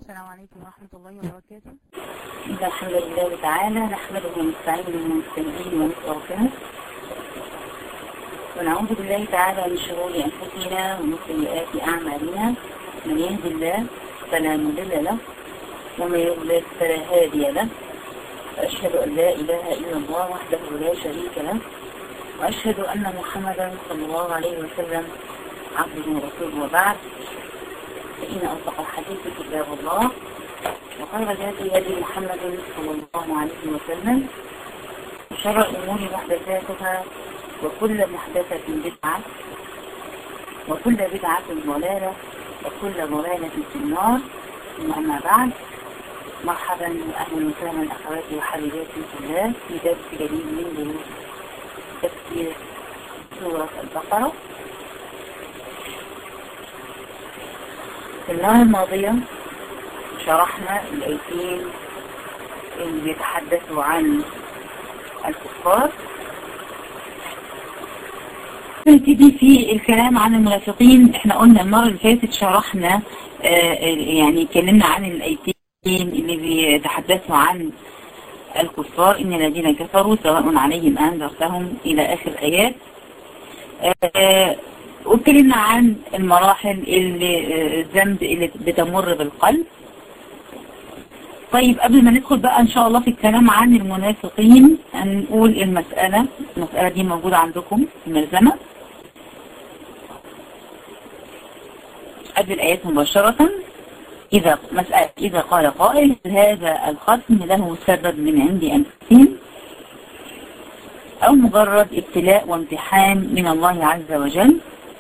السلام عليكم ورحمة الله وبركاته إن الحمد لله تعالى نحمده ونستعينه ونستهديه ونستغفره ونعوذ بالله تعالى من شرور أنفسنا ومن سيئات أعمالنا من يهد الله فلا مضل له ومن يضلل فلا هادي له وأشهد أن لا إله إلا الله وحده لا شريك له وأشهد أن محمدا صلى الله عليه وسلم عبده ورسوله وبعد فإن أصدق الحديث كتاب الله وخير الهدي هدي محمد صلى الله عليه وسلم وشر الأمور محدثاتها وكل محدثة بدعة وكل بدعة ضلالة وكل ضلالة في النار ثم أما بعد مرحبا وأهلا وسهلا أخواتي وحبيباتي في الله في درس جديد من دروس تفسير سورة البقرة في المرة الماضية شرحنا الآيتين اللي بيتحدثوا عن الكفار نبتدي في الكلام عن المنافقين احنا قلنا المرة اللي فاتت شرحنا آه يعني اتكلمنا عن الآيتين اللي بيتحدثوا عن الكفار إن الذين كفروا سواء عليهم أنذرتهم إلى آخر آيات آه واتكلمنا عن المراحل اللي الذنب اللي بتمر بالقلب طيب قبل ما ندخل بقى ان شاء الله في الكلام عن المنافقين هنقول المسألة المسألة دي موجودة عندكم في الملزمة قبل الآيات مباشرة إذا مسألة إذا قال قائل هذا الختم له سبب من عند أنفسهم أو مجرد ابتلاء وامتحان من الله عز وجل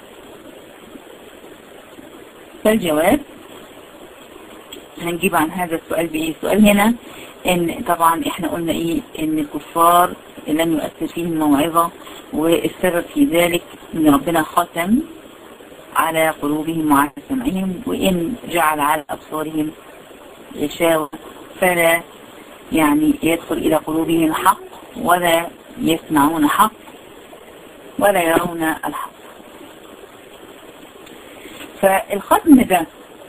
فالجواب هنجيب عن هذا السؤال بإيه السؤال هنا ان طبعا احنا قلنا ايه ان الكفار لم يؤثر فيهم موعظة والسبب في ذلك ان ربنا ختم على قلوبهم وعلى سمعهم وان جعل على ابصارهم غشاوة فلا يعني يدخل الى قلوبهم حق ولا يسمعون حق ولا يرون الحق فالختم ده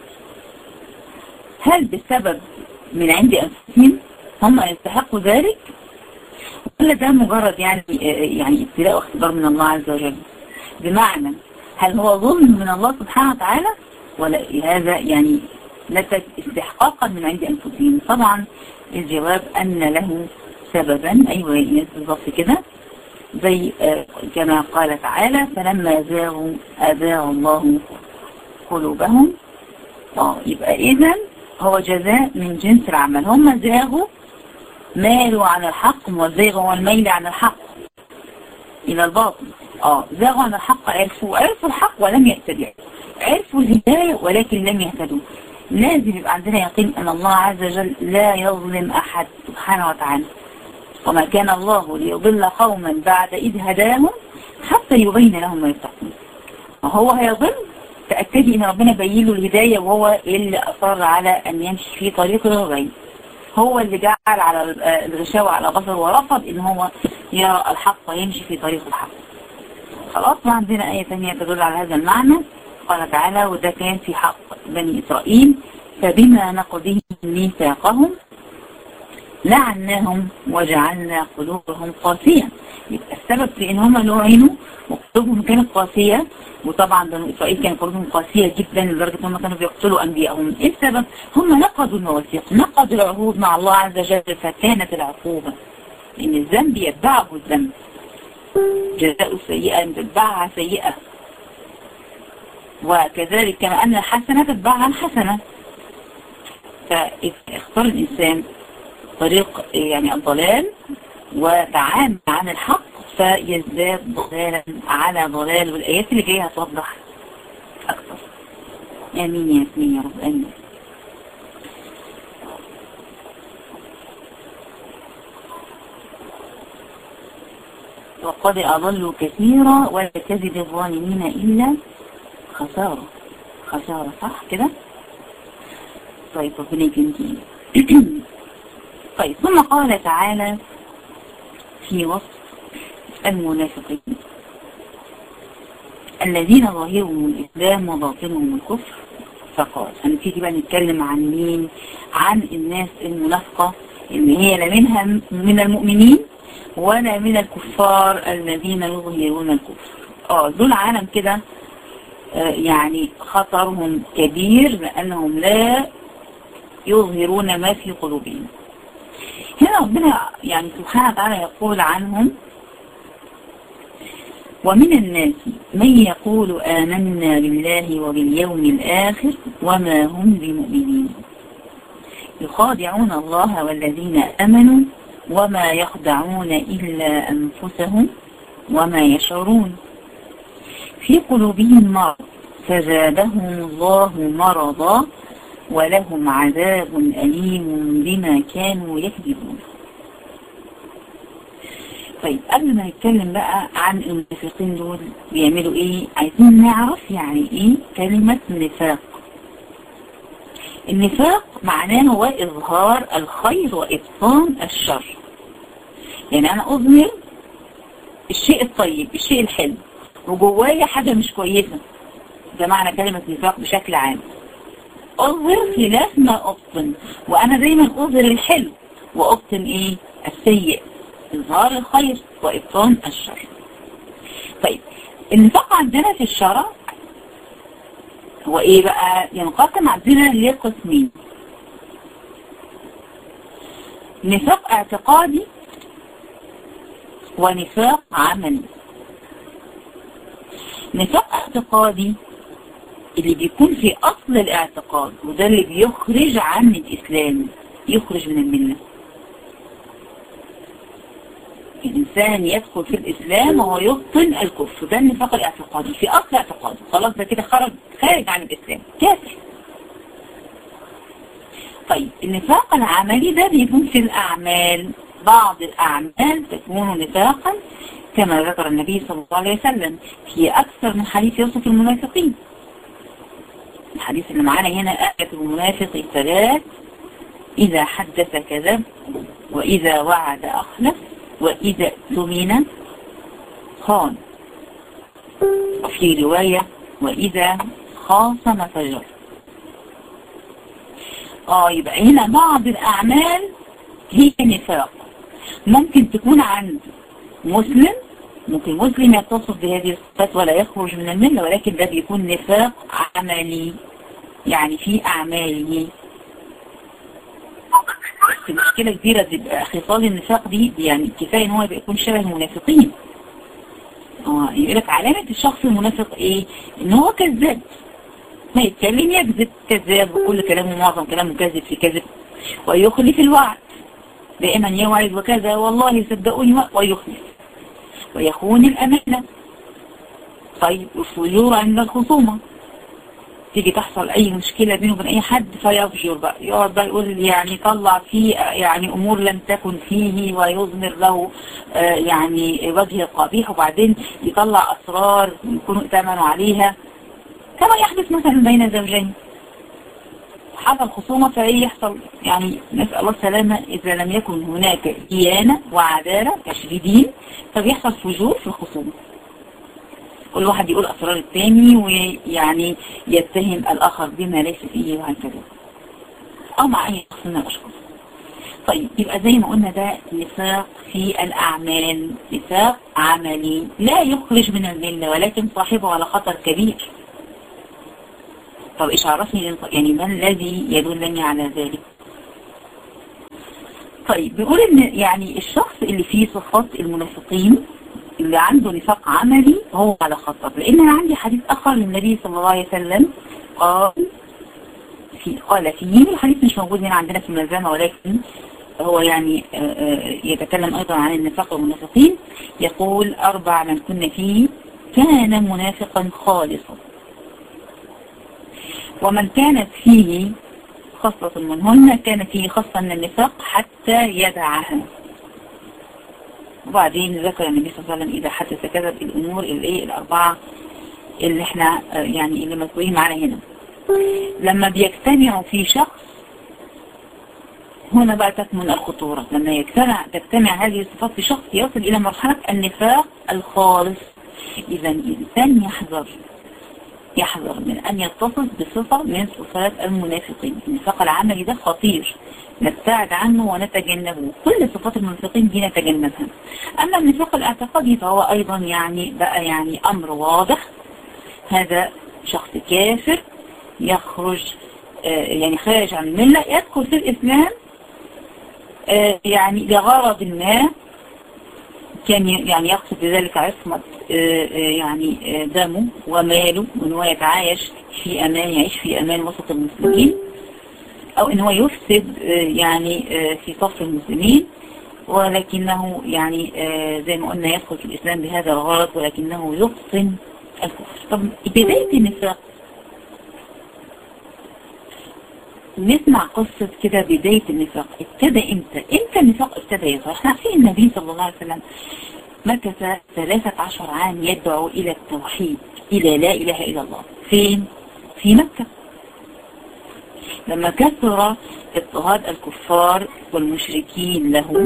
هل بسبب من عند أنفسهم هم يستحقوا ذلك ولا ده مجرد يعني يعني ابتلاء واختبار من الله عز وجل بمعنى هل هو ظلم من الله سبحانه وتعالى ولا هذا يعني نتج استحقاقا من عند أنفسهم طبعا الجواب أن له سببا أيوة بالضبط كده زي كما قال تعالى فلما زاغوا أذاغ الله قلوبهم اه يبقى إذا هو جزاء من جنس العمل هم زاغوا مالوا عن الحق والزيغ هو الميل عن الحق إلى الباطل اه زاغوا عن الحق عرفوا عرفوا الحق ولم يهتدوا عرفوا الهداية ولكن لم يهتدوا لازم يبقى عندنا يقين أن الله عز وجل لا يظلم أحد سبحانه وتعالى وما كان الله ليضل قوما بعد إذ هداهم حتى يبين لهم ما يتقون وهو هيضل تأكدي ان ربنا بين له الهداية وهو اللي اصر على ان يمشي في طريق الغي هو اللي جعل على الغشاوة على بصر ورفض ان هو يرى الحق ويمشي في طريق الحق خلاص وعندنا آية ثانية تدل على هذا المعنى قال تعالى وده كان في حق بني إسرائيل فبما نقضهم ميثاقهم لعناهم وجعلنا قلوبهم قاسية يبقى السبب في ان هم لعنوا وقلوبهم كانت قاسية وطبعا بنو اسرائيل كان قلوبهم قاسية جدا لدرجة ان هم كانوا بيقتلوا انبيائهم ايه السبب هم نقضوا المواثيق نقضوا العهود مع الله عز وجل فكانت العقوبة لان الذنب يتبعه الذنب جزاء سيئة تتبعها سيئة وكذلك كما ان الحسنة تتبعها الحسنة فاختار الانسان طريق يعني الضلال وتعامل عن الحق فيزداد ضلالا على ضلال والآيات اللي جاية هتوضح أكثر آمين يا اسمين يا رب آمين وقد أضلوا كثيرا ولا تزد الظالمين إلا خسارة خسارة صح كده طيب ربنا يجنتي طيب ثم قال تعالى في وصف المنافقين الذين ظاهرهم الإسلام وباطنهم الكفر فقال هنبتدي بقى نتكلم عن مين عن الناس المنافقة اللي هي لا منها من المؤمنين ولا من الكفار الذين يظهرون الكفر اه دول عالم كده آه يعني خطرهم كبير لأنهم لا يظهرون ما في قلوبهم هنا ربنا يعني سبحانه وتعالى يقول عنهم ومن الناس من يقول آمنا بالله وباليوم الآخر وما هم بمؤمنين يخادعون الله والذين أمنوا وما يخدعون إلا أنفسهم وما يشعرون في قلوبهم مرض فزادهم الله مرضا ولهم عذاب أليم بما كانوا يكذبون طيب قبل ما نتكلم بقى عن المنافقين دول بيعملوا ايه عايزين نعرف يعني ايه كلمة نفاق النفاق معناه هو إظهار الخير وإبطان الشر يعني أنا أظهر الشيء الطيب الشيء الحلو وجوايا حاجة مش كويسة ده معنى كلمة نفاق بشكل عام أظهر خلاف ما أبطن وأنا دايما أظهر الحلو وأبطن إيه السيء إظهار الخير وإبطان الشر طيب النفاق عندنا في الشرع هو ايه بقى ينقسم عندنا لقسمين نفاق اعتقادي ونفاق عملي نفاق اعتقادي اللي بيكون في اصل الاعتقاد وده اللي بيخرج عن الاسلام يخرج من المله الإنسان يدخل في الإسلام وهو يبطن الكفر ده النفاق الاعتقادي في أصل اعتقاده خلاص ده كده خرج خارج عن الإسلام كافر طيب النفاق العملي ده بيكون في الأعمال بعض الأعمال تكون نفاقا كما ذكر النبي صلى الله عليه وسلم في أكثر من حديث يوصف المنافقين الحديث اللي معانا هنا آية المنافق الثلاث إذا حدث كذب وإذا وعد أخلف وإذا اؤتمن خان وفي رواية وإذا خاصم فجر اه يبقى هنا بعض الأعمال هي نفاق ممكن تكون عند مسلم ممكن مسلم يتصف بهذه الصفات ولا يخرج من الملة ولكن ده بيكون نفاق عملي يعني في أعماله مشكلة كبيرة تبقى خصال النفاق دي, دي يعني كفاية ان هو يكون شبه المنافقين اه يقول لك علامة الشخص المنافق ايه ان هو كذاب ما يتكلم يكذب كذاب وكل كلامه معظم كلامه كذب في كذب ويخلف الوعد دائما يوعد وكذا والله صدقوني ويخلف ويخون الأمانة طيب الفجور عند الخصومة تيجي تحصل اي مشكلة بينه وبين اي حد فيفجر بقى يقعد بقى يقول يعني يطلع فيه يعني امور لم تكن فيه ويظهر له آه يعني وجه قبيح وبعدين يطلع اسرار يكونوا ائتمنوا عليها كما يحدث مثلا بين زوجين حصل خصومة فايه يحصل يعني نسأل الله السلامة اذا لم يكن هناك ديانة وعدالة تشديدين فبيحصل فجور في الخصومة كل واحد يقول أسرار الثاني ويعني يتهم الآخر بما ليس فيه وهكذا أو مع أي شخص من الأشخاص طيب يبقى زي ما قلنا ده نفاق في الأعمال نفاق عملي لا يخرج من الملة ولكن صاحبه على خطر كبير طب إيش عرفني يعني ما الذي يدلني على ذلك طيب بيقول إن يعني الشخص اللي فيه صفات المنافقين اللي عنده نفاق عملي هو على خطر لان انا عندي حديث اخر للنبي صلى الله عليه وسلم قال في قال فيه الحديث مش موجود هنا عندنا في الملزمة ولكن هو يعني يتكلم ايضا عن النفاق والمنافقين يقول اربع من كنا فيه كان منافقا خالصا ومن كانت فيه خصلة منهن كان فيه خصلة من النفاق حتى يدعها وبعدين ذكر النبي صلى الله عليه وسلم إذا حدث كذب الأمور الايه الأربعة اللي احنا يعني اللي مذكورين معانا هنا لما بيجتمعوا في شخص هنا بقى تكمن الخطورة لما يجتمع تجتمع هذه الصفات في شخص يصل إلى مرحلة النفاق الخالص إذا الإنسان يحذر يحذر من أن يتصف بصفة من صفات المنافقين النفاق العملي ده خطير نبتعد عنه ونتجنبه كل صفات المنافقين دي نتجنبها أما النفاق الاعتقادي فهو أيضا يعني بقى يعني أمر واضح هذا شخص كافر يخرج يعني خارج عن الملة يدخل في الإسلام يعني لغرض ما كان يعني يقصد بذلك عصمة يعني دمه وماله وان هو يتعايش في امان يعيش في امان وسط المسلمين او ان هو يفسد يعني في صف المسلمين ولكنه يعني زي ما قلنا يدخل في الاسلام بهذا الغرض ولكنه يبطن الكفر طب بداية النفاق نسمع قصة كده بداية النفاق ابتدى امتى امتى النفاق ابتدى يظهر احنا عارفين النبي صلى الله عليه وسلم مكث 13 عام يدعو الى التوحيد الى لا اله الا الله فين في مكة لما كثر اضطهاد الكفار والمشركين له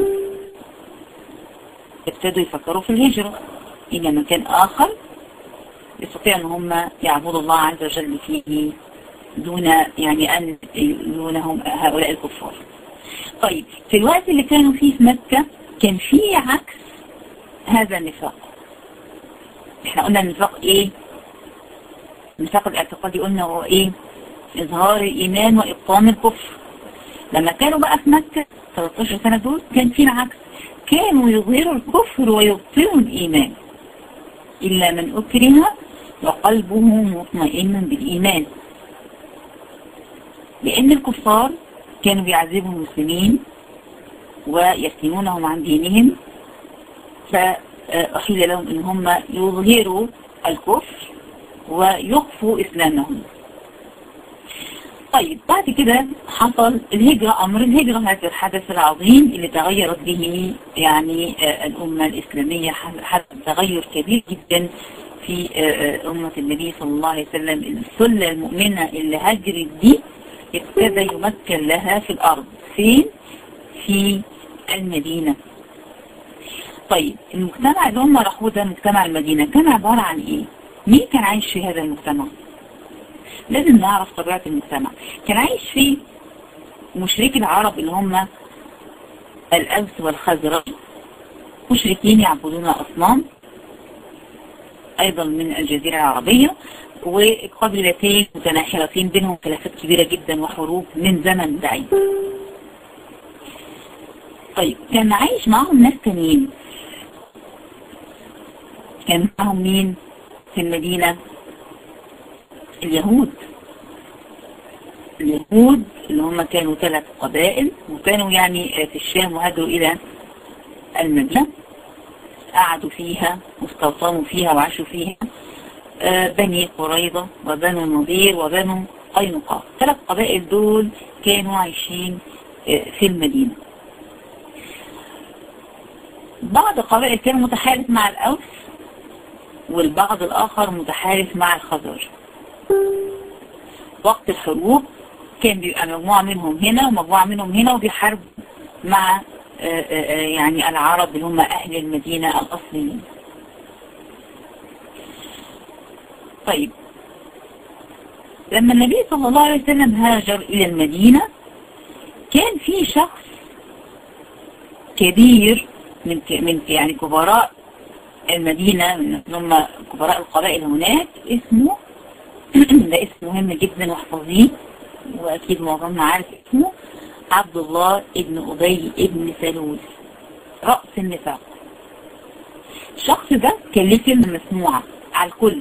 ابتدوا يفكروا في الهجرة الى مكان اخر يستطيع ان هم يعبدوا الله عز وجل فيه دون يعني أن دونهم هؤلاء الكفار طيب في الوقت اللي كانوا فيه في مكة كان فيه عكس هذا النفاق احنا قلنا النفاق ايه النفاق الاعتقادي قلنا هو ايه اظهار الايمان وابطان الكفر لما كانوا بقى في مكة 13 سنة دول كان في العكس كانوا يظهروا الكفر ويبطنوا الايمان الا من اكره وقلبه مطمئن بالايمان لأن الكفار كانوا بيعذبوا المسلمين ويفتنونهم عن دينهم فأحيل لهم إن هم يظهروا الكفر ويخفوا إسلامهم طيب بعد كده حصل الهجرة أمر الهجرة هذا الحدث العظيم اللي تغيرت به يعني الأمة الإسلامية حدث تغير كبير جدا في أمة النبي صلى الله عليه وسلم السلة المؤمنة اللي هجرت دي ابتدى يمكن لها في الأرض فين؟ في المدينة طيب المجتمع اللي هم راحوه ده مجتمع المدينة كان عبارة عن ايه؟ مين كان عايش في هذا المجتمع؟ لازم نعرف طبيعة المجتمع كان عايش فيه مشركي العرب اللي هم الأوس والخزرج مشركين يعبدون أصنام أيضا من الجزيرة العربية وقبيلتين متناحرتين بينهم خلافات كبيرة جدا وحروب من زمن بعيد طيب كان عايش معاهم ناس تانيين كان معاهم مين في المدينة اليهود اليهود اللي هم كانوا ثلاث قبائل وكانوا يعني في الشام وهاجروا إلى المدينة قعدوا فيها واستوطنوا فيها وعاشوا فيها بني قريظة وبنو النضير وبنو قينقاع ثلاث قبائل دول كانوا عايشين في المدينة بعض القبائل كان متحالف مع الأوس والبعض الآخر متحالف مع الخزرج وقت الحروب كان بيبقى مجموعة منهم هنا ومجموعة منهم هنا وبيحاربوا مع يعني العرب اللي هم أهل المدينة الأصليين طيب لما النبي صلى الله عليه وسلم هاجر إلى المدينة كان في شخص كبير من من يعني كبراء المدينة من هم كبراء القبائل هناك اسمه ده اسم مهم جدا واحفظيه واكيد معظمنا عارف اسمه عبد الله ابن أبي ابن سلول رأس النفاق الشخص ده كان ليه كلمة مسموعة على الكل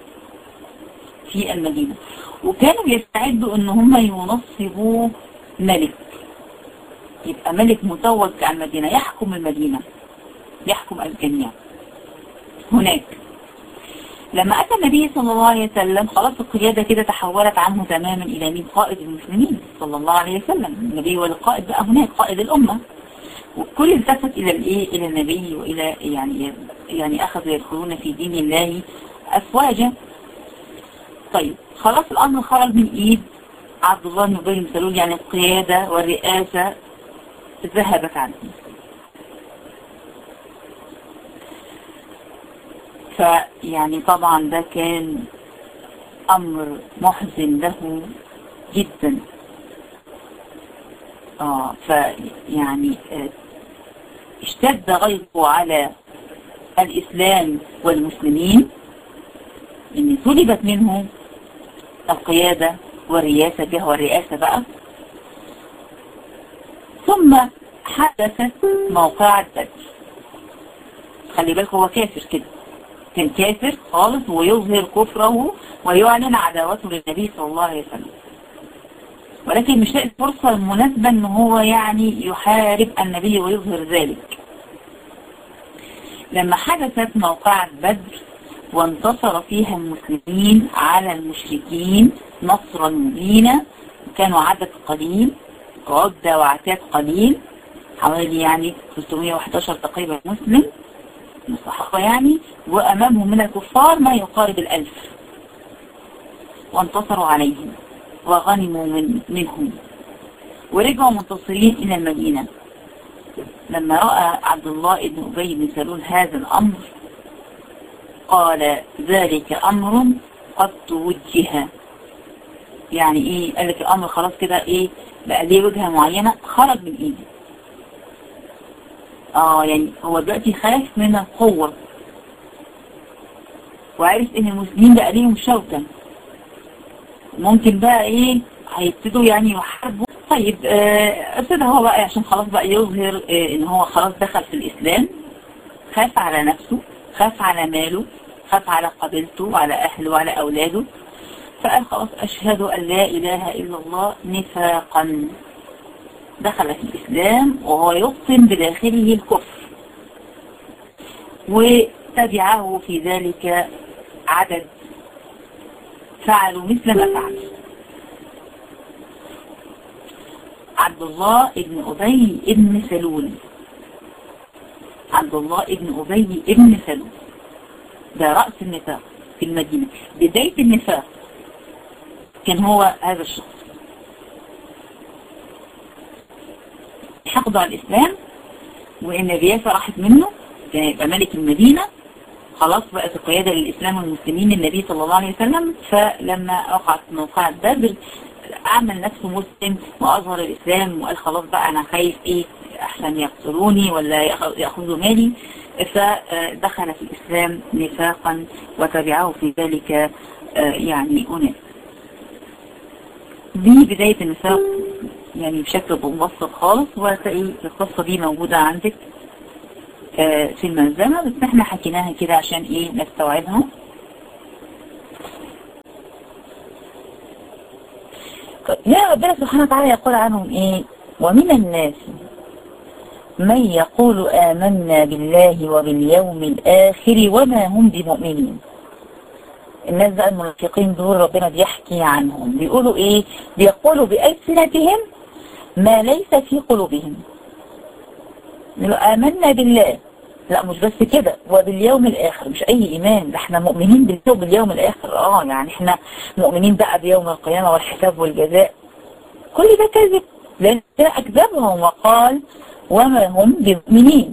في المدينة وكانوا يستعدوا ان هم ينصبوا ملك يبقى ملك متوج على المدينة يحكم المدينة يحكم الجميع هناك لما أتى النبي صلى الله عليه وسلم خلاص القيادة كده تحولت عنه تماما إلى مين قائد المسلمين صلى الله عليه وسلم النبي هو القائد بقى هناك قائد الأمة والكل التفت إلى الإيه إلى النبي وإلى يعني يعني أخذوا يدخلون في دين الله أفواجا طيب خلاص الأمر خرج من إيد عبد الله بن أبي بن سلول يعني القيادة والرئاسة ذهبت عنه فيعني طبعا ده كان أمر محزن له جدا آه فيعني آه اشتد غيظه على الإسلام والمسلمين إن طلبت منه القيادة والرياسة بها والرئاسة بقى ثم حدثت موقعة بدر خلي بالك هو كافر كده كان كافر خالص ويظهر كفره ويعلن عداوته للنبي صلى الله عليه وسلم ولكن مش لاقي الفرصة المناسبة ان هو يعني يحارب النبي ويظهر ذلك لما حدثت موقعة بدر وانتصر فيها المسلمين على المشركين نصرا مبينا كانوا عدد قليل عدة وعتاد قليل حوالي يعني 311 تقريبا مسلم من الصحابة يعني وأمامهم من الكفار ما يقارب الألف وانتصروا عليهم وغنموا من منهم ورجعوا منتصرين إلى المدينة لما رأى عبد الله بن أبي بن سلول هذا الأمر قال ذلك أمر قد توجه يعني إيه قال لك الأمر خلاص كده إيه بقى ليه وجهة معينة خرج من إيدي آه يعني هو دلوقتي خاف من القوة وعرف إن المسلمين بقى ليهم شوكة ممكن بقى إيه هيبتدوا يعني يحاربوا طيب ابتدى هو بقى عشان خلاص بقى يظهر آه ان هو خلاص دخل في الاسلام خاف على نفسه خاف على ماله خاف على قبيلته وعلى اهله وعلى اولاده فقال خلاص اشهد ان لا اله الا الله نفاقا دخل في الاسلام وهو يبطن بداخله الكفر وتبعه في ذلك عدد فعلوا مثل ما فعلوا عبد الله ابن أبي ابن سلول عبد الله ابن أبي ابن سلول ده رأس النفاق في المدينة بداية النفاق كان هو هذا الشخص حقد على الإسلام وإن الرياسة راحت منه كان يبقى ملك المدينة خلاص بقت القيادة للإسلام والمسلمين النبي صلى الله عليه وسلم فلما وقعت موقعة بدر عمل نفسه مسلم وأظهر الإسلام وقال خلاص بقى أنا خايف إيه أحسن يقتلوني ولا يأخذوا مالي فدخل في الإسلام نفاقا وتبعه في ذلك يعني أناس دي بداية النفاق يعني بشكل مبسط خالص وهتلاقي القصة دي موجودة عندك في الملزمة بس احنا حكيناها كده عشان ايه نستوعبها يا ربنا سبحانه وتعالى يقول عنهم ايه ومن الناس من يقول آمنا بالله وباليوم الآخر وما هم بمؤمنين الناس بقى المنافقين دول ربنا بيحكي عنهم بيقولوا ايه بيقولوا بألسنتهم ما ليس في قلوبهم آمنا بالله لا مش بس كده وباليوم الآخر مش أي إيمان ده احنا مؤمنين بالله وباليوم الآخر اه يعني احنا مؤمنين بقى بيوم القيامة والحساب والجزاء كل ده كذب لأن أكذبهم وقال وما هم بمؤمنين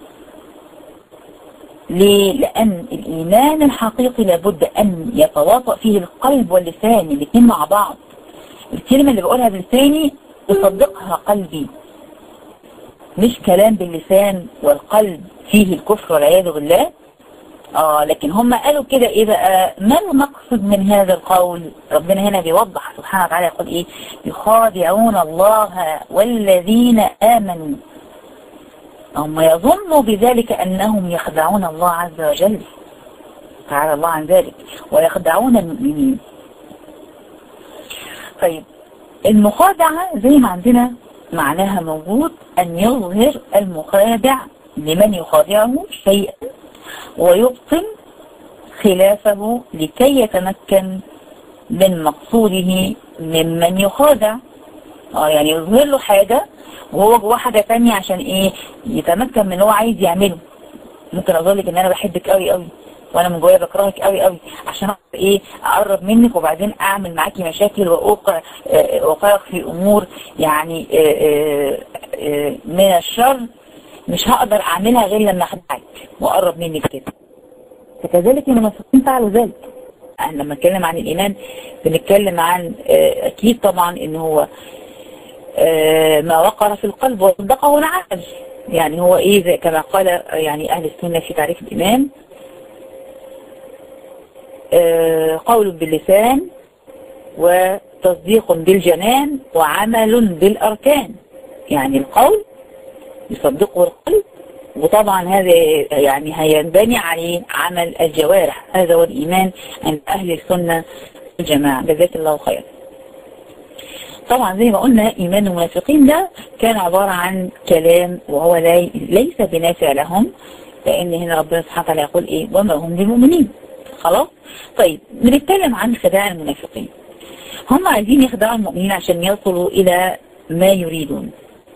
ليه؟ لأن الإيمان الحقيقي لابد أن يتواطأ فيه القلب واللسان الاثنين مع بعض الكلمة اللي بقولها بلساني تصدقها قلبي مش كلام باللسان والقلب فيه الكفر والعياذ بالله اه لكن هم قالوا كده ايه بقى ما المقصد من هذا القول ربنا هنا بيوضح سبحانه وتعالى يقول ايه يخادعون الله والذين امنوا هم يظنوا بذلك انهم يخدعون الله عز وجل تعالى الله عن ذلك ويخدعون المؤمنين طيب المخادعة زي ما عندنا معناها موجود أن يظهر المخادع لمن يخادعه شيئا ويبطن خلافه لكي يتمكن من مقصوده ممن يخادع اه يعني يظهر له حاجة وهو جواه حاجة تانية عشان ايه يتمكن من اللي هو عايز يعمله ممكن اظهر لك ان انا بحبك قوي قوي وانا من جوايا بكرهك قوي قوي عشان ايه اقرب منك وبعدين اعمل معاكي مشاكل واوقع اوقعك في امور يعني من الشر مش هقدر اعملها غير لما اخدعك واقرب منك كده فكذلك المنافقين فعلوا ذلك لما نتكلم عن الإيمان بنتكلم عن أكيد طبعا إن هو ما وقر في القلب وصدقه العقل يعني هو إيه زي كما قال يعني أهل السنة في تعريف الإيمان قول باللسان وتصديق بالجنان وعمل بالأركان يعني القول يصدقه القلب وطبعا هذا يعني هينبني عليه عمل الجوارح هذا هو الإيمان عند أهل السنة الجماعة جزاك الله خير طبعا زي ما قلنا إيمان المنافقين ده كان عبارة عن كلام وهو ليس بنافع لهم لأن هنا ربنا سبحانه وتعالى يقول إيه وما هم بمؤمنين خلاص طيب بنتكلم عن خداع المنافقين هم عايزين يخدعوا المؤمنين عشان يصلوا إلى ما يريدون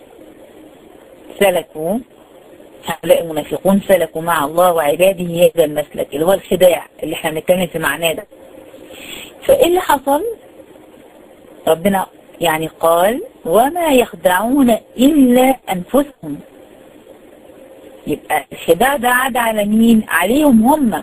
سلكوا هؤلاء المنافقون سلكوا مع الله وعباده هذا المسلك اللي هو الخداع اللي احنا بنتكلم في معناه ده فايه اللي حصل ربنا يعني قال وما يخدعون إلا أنفسهم يبقى الخداع ده عاد على مين عليهم هم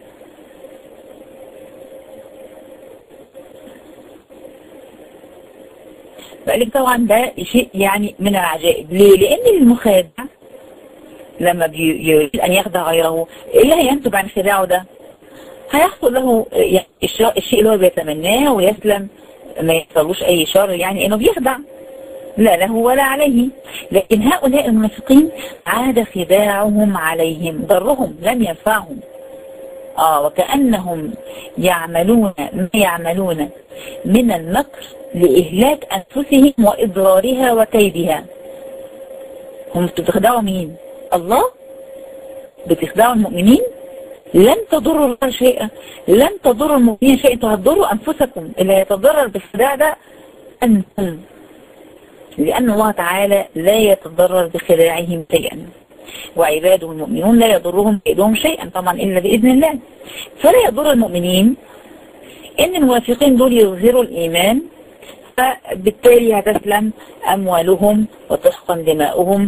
بقالك طبعا ده شيء يعني من العجائب ليه لأن المخادع لما يريد أن يخدع غيره إيه اللي هينتج عن خداعه ده هيحصل له الشيء اللي هو بيتمناه ويسلم ما يحصلوش أي شر يعني إنه بيخدع لا له ولا عليه لكن هؤلاء المنافقين عاد خداعهم عليهم ضرهم لم ينفعهم آه وكأنهم يعملون ما يعملون من المكر لإهلاك أنفسهم وإضرارها وكيدها هم بتخدعوا مين الله بتخدعوا المؤمنين لن تضروا الله شيئا لن تضروا المؤمنين شيئا انتوا هتضروا أنفسكم اللي هيتضرر بالخداع ده أنتم لأن الله تعالى لا يتضرر بخداعهم شيئا وعباده المؤمنون لا يضرهم كيدهم شيئا طبعا إلا بإذن الله فلا يضر المؤمنين إن الموافقين دول يظهروا الإيمان فبالتالي هتسلم أموالهم وتحقن دماؤهم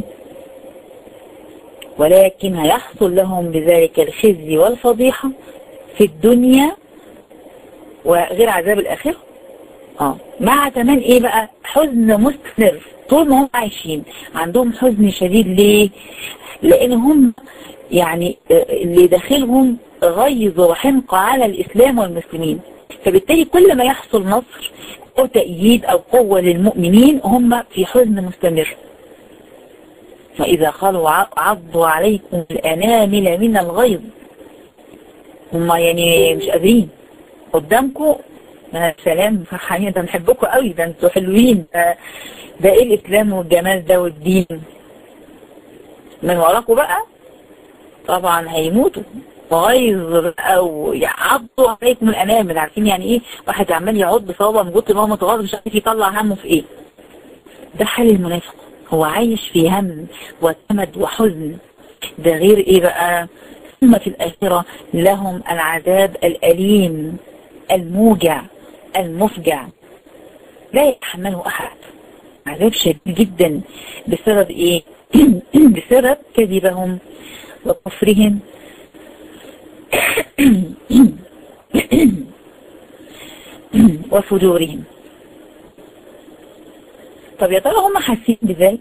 ولكن هيحصل لهم بذلك الخزي والفضيحة في الدنيا وغير عذاب الآخرة اه مع كمان ايه بقى حزن مستمر طول ما هم عايشين عندهم حزن شديد ليه لان هم يعني اللي داخلهم غيظ وحنق على الاسلام والمسلمين فبالتالي كل ما يحصل نصر او تأييد او قوة للمؤمنين هم في حزن مستمر فإذا خلوا عضوا عليكم الأنامل من الغيظ هم يعني مش قادرين قدامكم سلام فرحانين ده بنحبكم قوي ده انتوا حلوين ده, ده ايه الاسلام والجمال ده والدين من وراكم بقى طبعا هيموتوا غيظ او يعضوا عليكم الانامل عارفين يعني ايه واحد عمال يعض صوابه من كتر ما هو متغاظ مش عارف يطلع همه في ايه ده حال المنافق هو عايش في هم وكمد وحزن ده غير ايه بقى ثم في الآخرة لهم العذاب الأليم الموجع المفجع لا يتحمله أحد عذاب شديد جدا بسبب إيه بسبب كذبهم وكفرهم وفجورهم طب يا ترى هم حاسين بذلك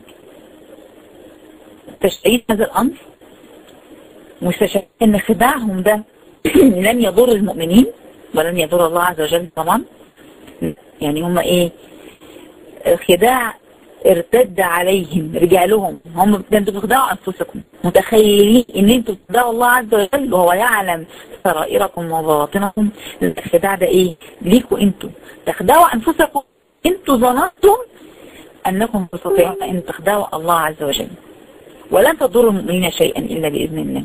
تشعير هذا الأمر مستشعرين ان خداعهم ده لن يضر المؤمنين ولن يضر الله عز وجل طبعا يعني هم ايه خداع ارتد عليهم رجالهم هم انتوا بتخدعوا انفسكم متخيلين ان انتوا بتخدعوا الله عز وجل وهو يعلم سرائركم وبواطنكم الخداع ده ايه ليكوا انتوا تخدعوا انفسكم انتوا ظننتم انكم تستطيعون ان تخدعوا الله عز وجل ولن تضروا المؤمنين شيئا الا باذن الله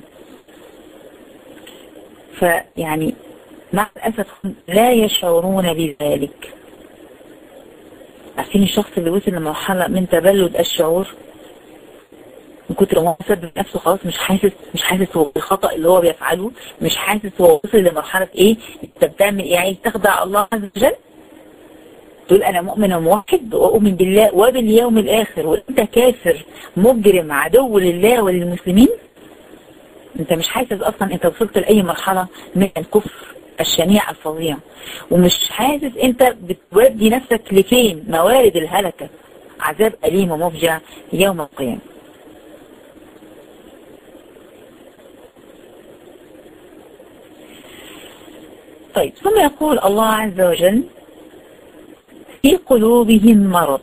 فيعني مع الأسف لا يشعرون بذلك عارفين الشخص اللي وصل لمرحلة من تبلد الشعور من كتر ما هو صدق نفسه خلاص مش حاسس مش حاسس هو بالخطأ اللي هو بيفعله مش حاسس هو وصل لمرحلة ايه انت بتعمل ايه عايز تخدع الله عز وجل تقول انا مؤمن وموحد واؤمن بالله وباليوم الاخر وانت كافر مجرم عدو لله وللمسلمين انت مش حاسس اصلا انت وصلت لاي مرحلة من الكفر الشنيع الفظيع ومش حاسس انت بتودي نفسك لفين موارد الهلكة عذاب أليم ومفجع يوم القيامة طيب ثم يقول الله عز وجل في قلوبهم مرض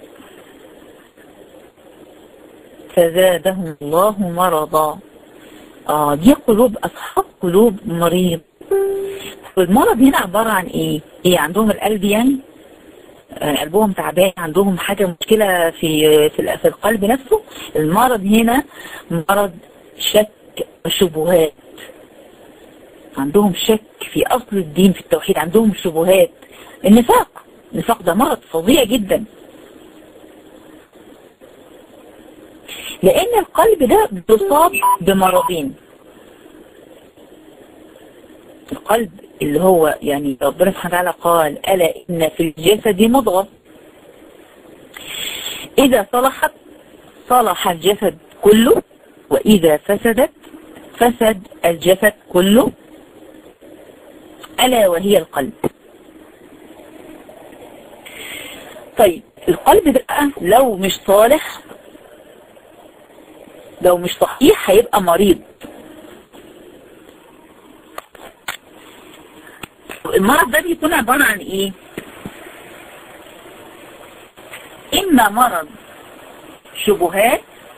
فزادهم الله مرضا آه دي قلوب أصحاب قلوب مريض المرض هنا عبارة عن إيه؟ إيه عندهم القلب يعني؟ آه قلبهم تعبان عندهم حاجة مشكلة في في, في القلب نفسه المرض هنا مرض شك وشبهات عندهم شك في أصل الدين في التوحيد عندهم شبهات النفاق النفاق ده مرض فظيع جدا لأن القلب ده بيصاب بمرضين القلب اللي هو يعني ربنا سبحانه وتعالى قال ألا إن في الجسد مضغة إذا صلحت صلح الجسد كله وإذا فسدت فسد الجسد كله ألا وهي القلب طيب القلب ده لو مش صالح لو مش صحيح هيبقى مريض المرض ده بيكون عبارة عن ايه اما مرض شبهات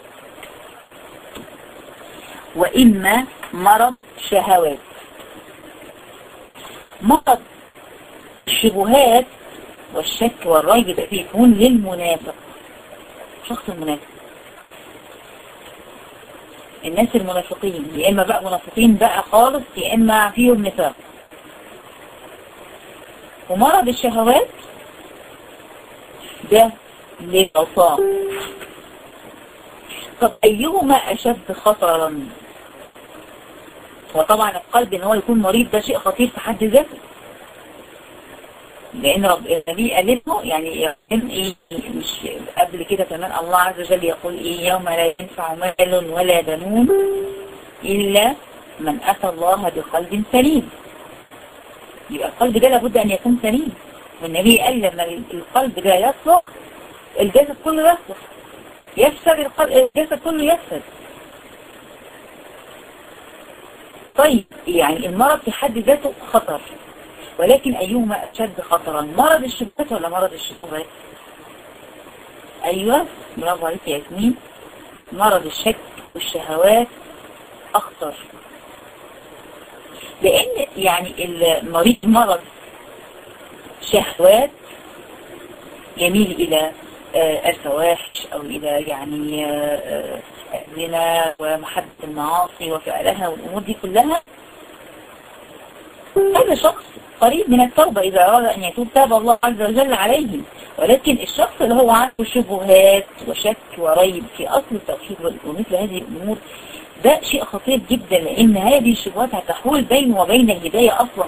واما مرض شهوات مرض الشبهات والشك والريب ده بيكون للمنافق شخص المنافق الناس المنافقين يا اما بقى منافقين بقى خالص يا اما فيهم نفاق ومرض الشهوات ده للعصام طب ايهما اشد خطرا وطبعا القلب ان هو يكون مريض ده شيء خطير في حد ذاته لان رب النبي قال له يعني ايه مش قبل كده كمان الله عز وجل يقول ايه يوم لا ينفع مال ولا بنون الا من اتى الله بقلب سليم يبقى القلب ده لابد ان يكون سليم والنبي قال لما القلب ده يصلح الجسد كله يصلح يفسد القلب الجسد كله يفسد طيب يعني المرض في حد ذاته خطر ولكن أيهما أشد خطرا مرض الشبهات ولا مرض الشبهات أيوة برافو عليك يا ياسمين مرض الشك والشهوات أخطر لأن يعني المريض مرض شهوات يميل إلى الفواحش أو إلى يعني الزنا ومحبة المعاصي وفعلها والأمور دي كلها هذا شخص قريب من التوبة إذا أراد أن يتوب تاب الله عز وجل عليه ولكن الشخص اللي هو عنده شبهات وشك وريب في أصل التوحيد ومثل هذه الأمور ده شيء خطير جدا لأن هذه الشبهات هتحول بينه وبين الهداية أصلا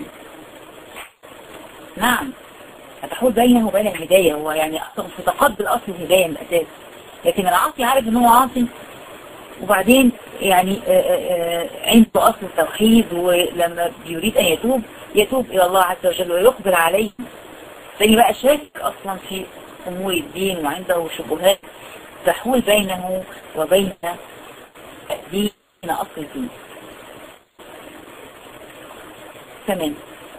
نعم هتحول بينه وبين الهداية هو يعني أصلا متقبل أصل الهداية من الأساس لكن العاصي عارف ان هو عاصي وبعدين يعني عنده أصل التوحيد ولما يريد أن يتوب يتوب إلى الله عز وجل ويقبل عليه زي بقى شاك أصلا في أمور الدين وعنده شبهات تحول بينه وبين دين أصل الدين تمام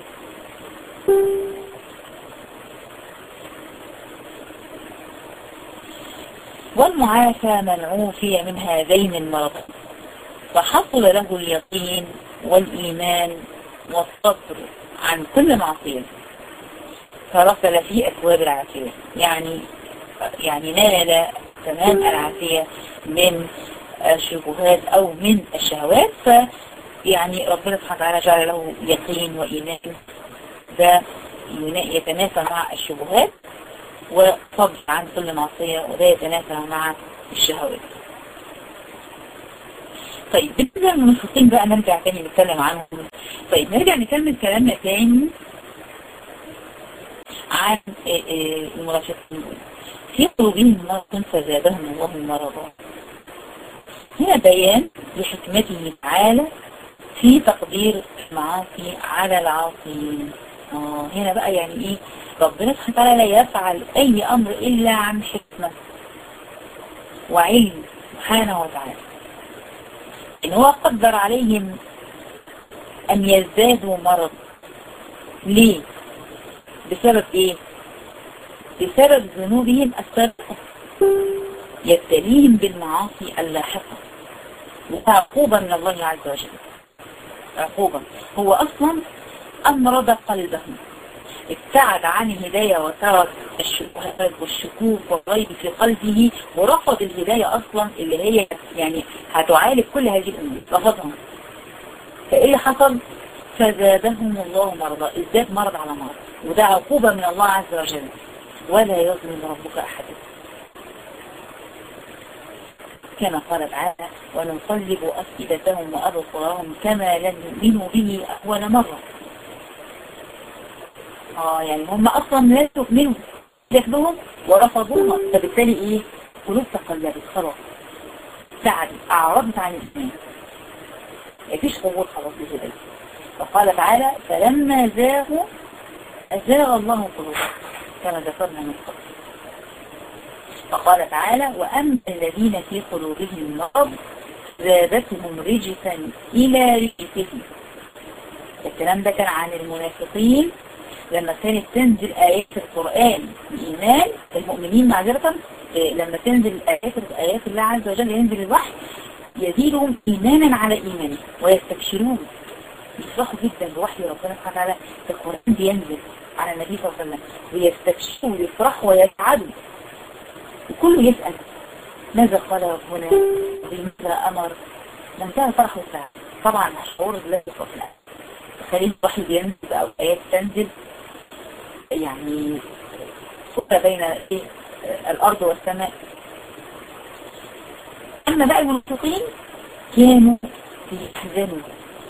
والمعافى من عوفي من هذين المرضين فحصل له اليقين والإيمان والصبر عن كل معصية فرسل في أبواب العافية يعني يعني نال تمام العافية من الشبهات أو من الشهوات فيعني ربنا سبحانه وتعالى جعل له يقين وإيمان ده يتنافى مع الشبهات وصبر عن كل معصية وده يتنافى مع الشهوات طيب بالنسبة للمنافقين بقى نرجع تاني نتكلم عنهم طيب نرجع نكمل كلامنا تاني عن المنافقين في قلوبهم مرض فزادهم الله مرضا هنا بيان لحكمته تعالى في تقدير المعاصي على العاصين آه هنا بقى يعني ايه ربنا سبحانه وتعالى لا يفعل اي امر الا عن حكمة وعلم سبحانه وتعالى ان هو قدر عليهم ان يزدادوا مرض ليه بسبب ايه بسبب ذنوبهم السابقة يبتليهم بالمعاصي اللاحقة عقوبة من الله عز وجل عقوبة هو أصلا أمرض قلبه ابتعد عن الهداية وترك الشبهات والشكوك والريب في قلبه ورفض الهداية أصلا اللي هي يعني هتعالج كل هذه الأمور رفضها فإيه اللي حصل؟ فزادهم الله مرضى ازداد مرض على مرض وده عقوبة من الله عز وجل ولا يظلم ربك أحدا كما قال تعالى ونقلب أفئدتهم وأبصارهم كما لم يؤمنوا به أول مرة آه يعني هم أصلا لا يؤمنوا يحبهم ورفضوها فبالتالي إيه قلوب تقلبت خلاص سعد أعرضت عن الإسلام مفيش قبول خلاص لهداية فقال تعالى فلما زاغوا أزاغ الله قلوبهم كما ذكرنا من قبل فقال تعالى وأما الذين في قلوبهم مرض زادتهم رجسا إلى رجسهم الكلام ده كان عن المنافقين لما كانت تنزل آيات القرآن بإيمان المؤمنين معذرة لما تنزل آيات آيات الله عز وجل ينزل الوحي يزيدهم إيمانا على إيمانه ويستبشرون يفرحوا جدا بوحي ربنا سبحانه وتعالى القرآن بينزل على النبي صلى الله عليه وسلم ويستبشروا ويفرحوا ويسعدوا وكله يسأل ماذا قال ربنا بماذا أمر منتهى الفرح والسعادة طبعا شعور الله يفرح خليل الوحي بينزل أو آيات تنزل يعني فكرة بين إيه الأرض والسماء أما بقى المنافقين كانوا في أحزان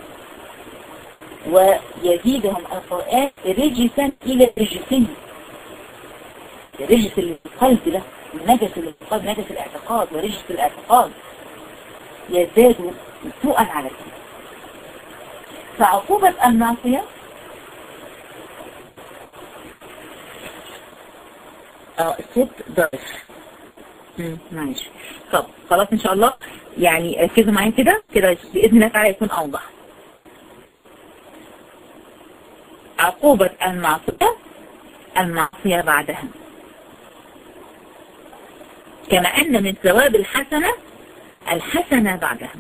ويزيدهم القرآن رجسا إلى رجسين رجس اللي في القلب ده النجس اللي في القلب نجس الاعتقاد ورجس الاعتقاد يزداد سوءا على كده فعقوبة المعصية اه الصوت ضعف معلش طب خلاص ان شاء الله يعني ركزوا معايا كده كده باذن الله تعالى يكون اوضح عقوبة المعصية المعصية بعدها كما أن من ثواب الحسنة الحسنة بعدها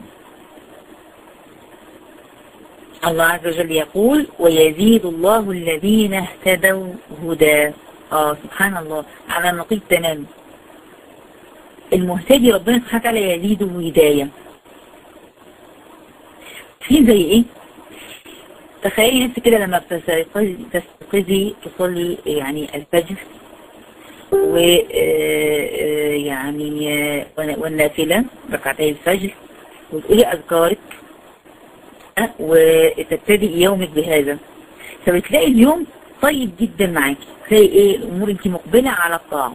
الله عز وجل يقول ويزيد الله الذين اهتدوا هدى آه سبحان الله على نقيض تمام المهتدي ربنا سبحانه وتعالى يزيده هداية في زي ايه تخيلي نفسك كده لما تستيقظي تصلي يعني الفجر و يعني والنافلة ركعتي الفجر وتقولي أذكارك وتبتدئ يومك بهذا فبتلاقي اليوم طيب جدا معاكي تلاقي ايه الامور انت مقبلة على الطاعة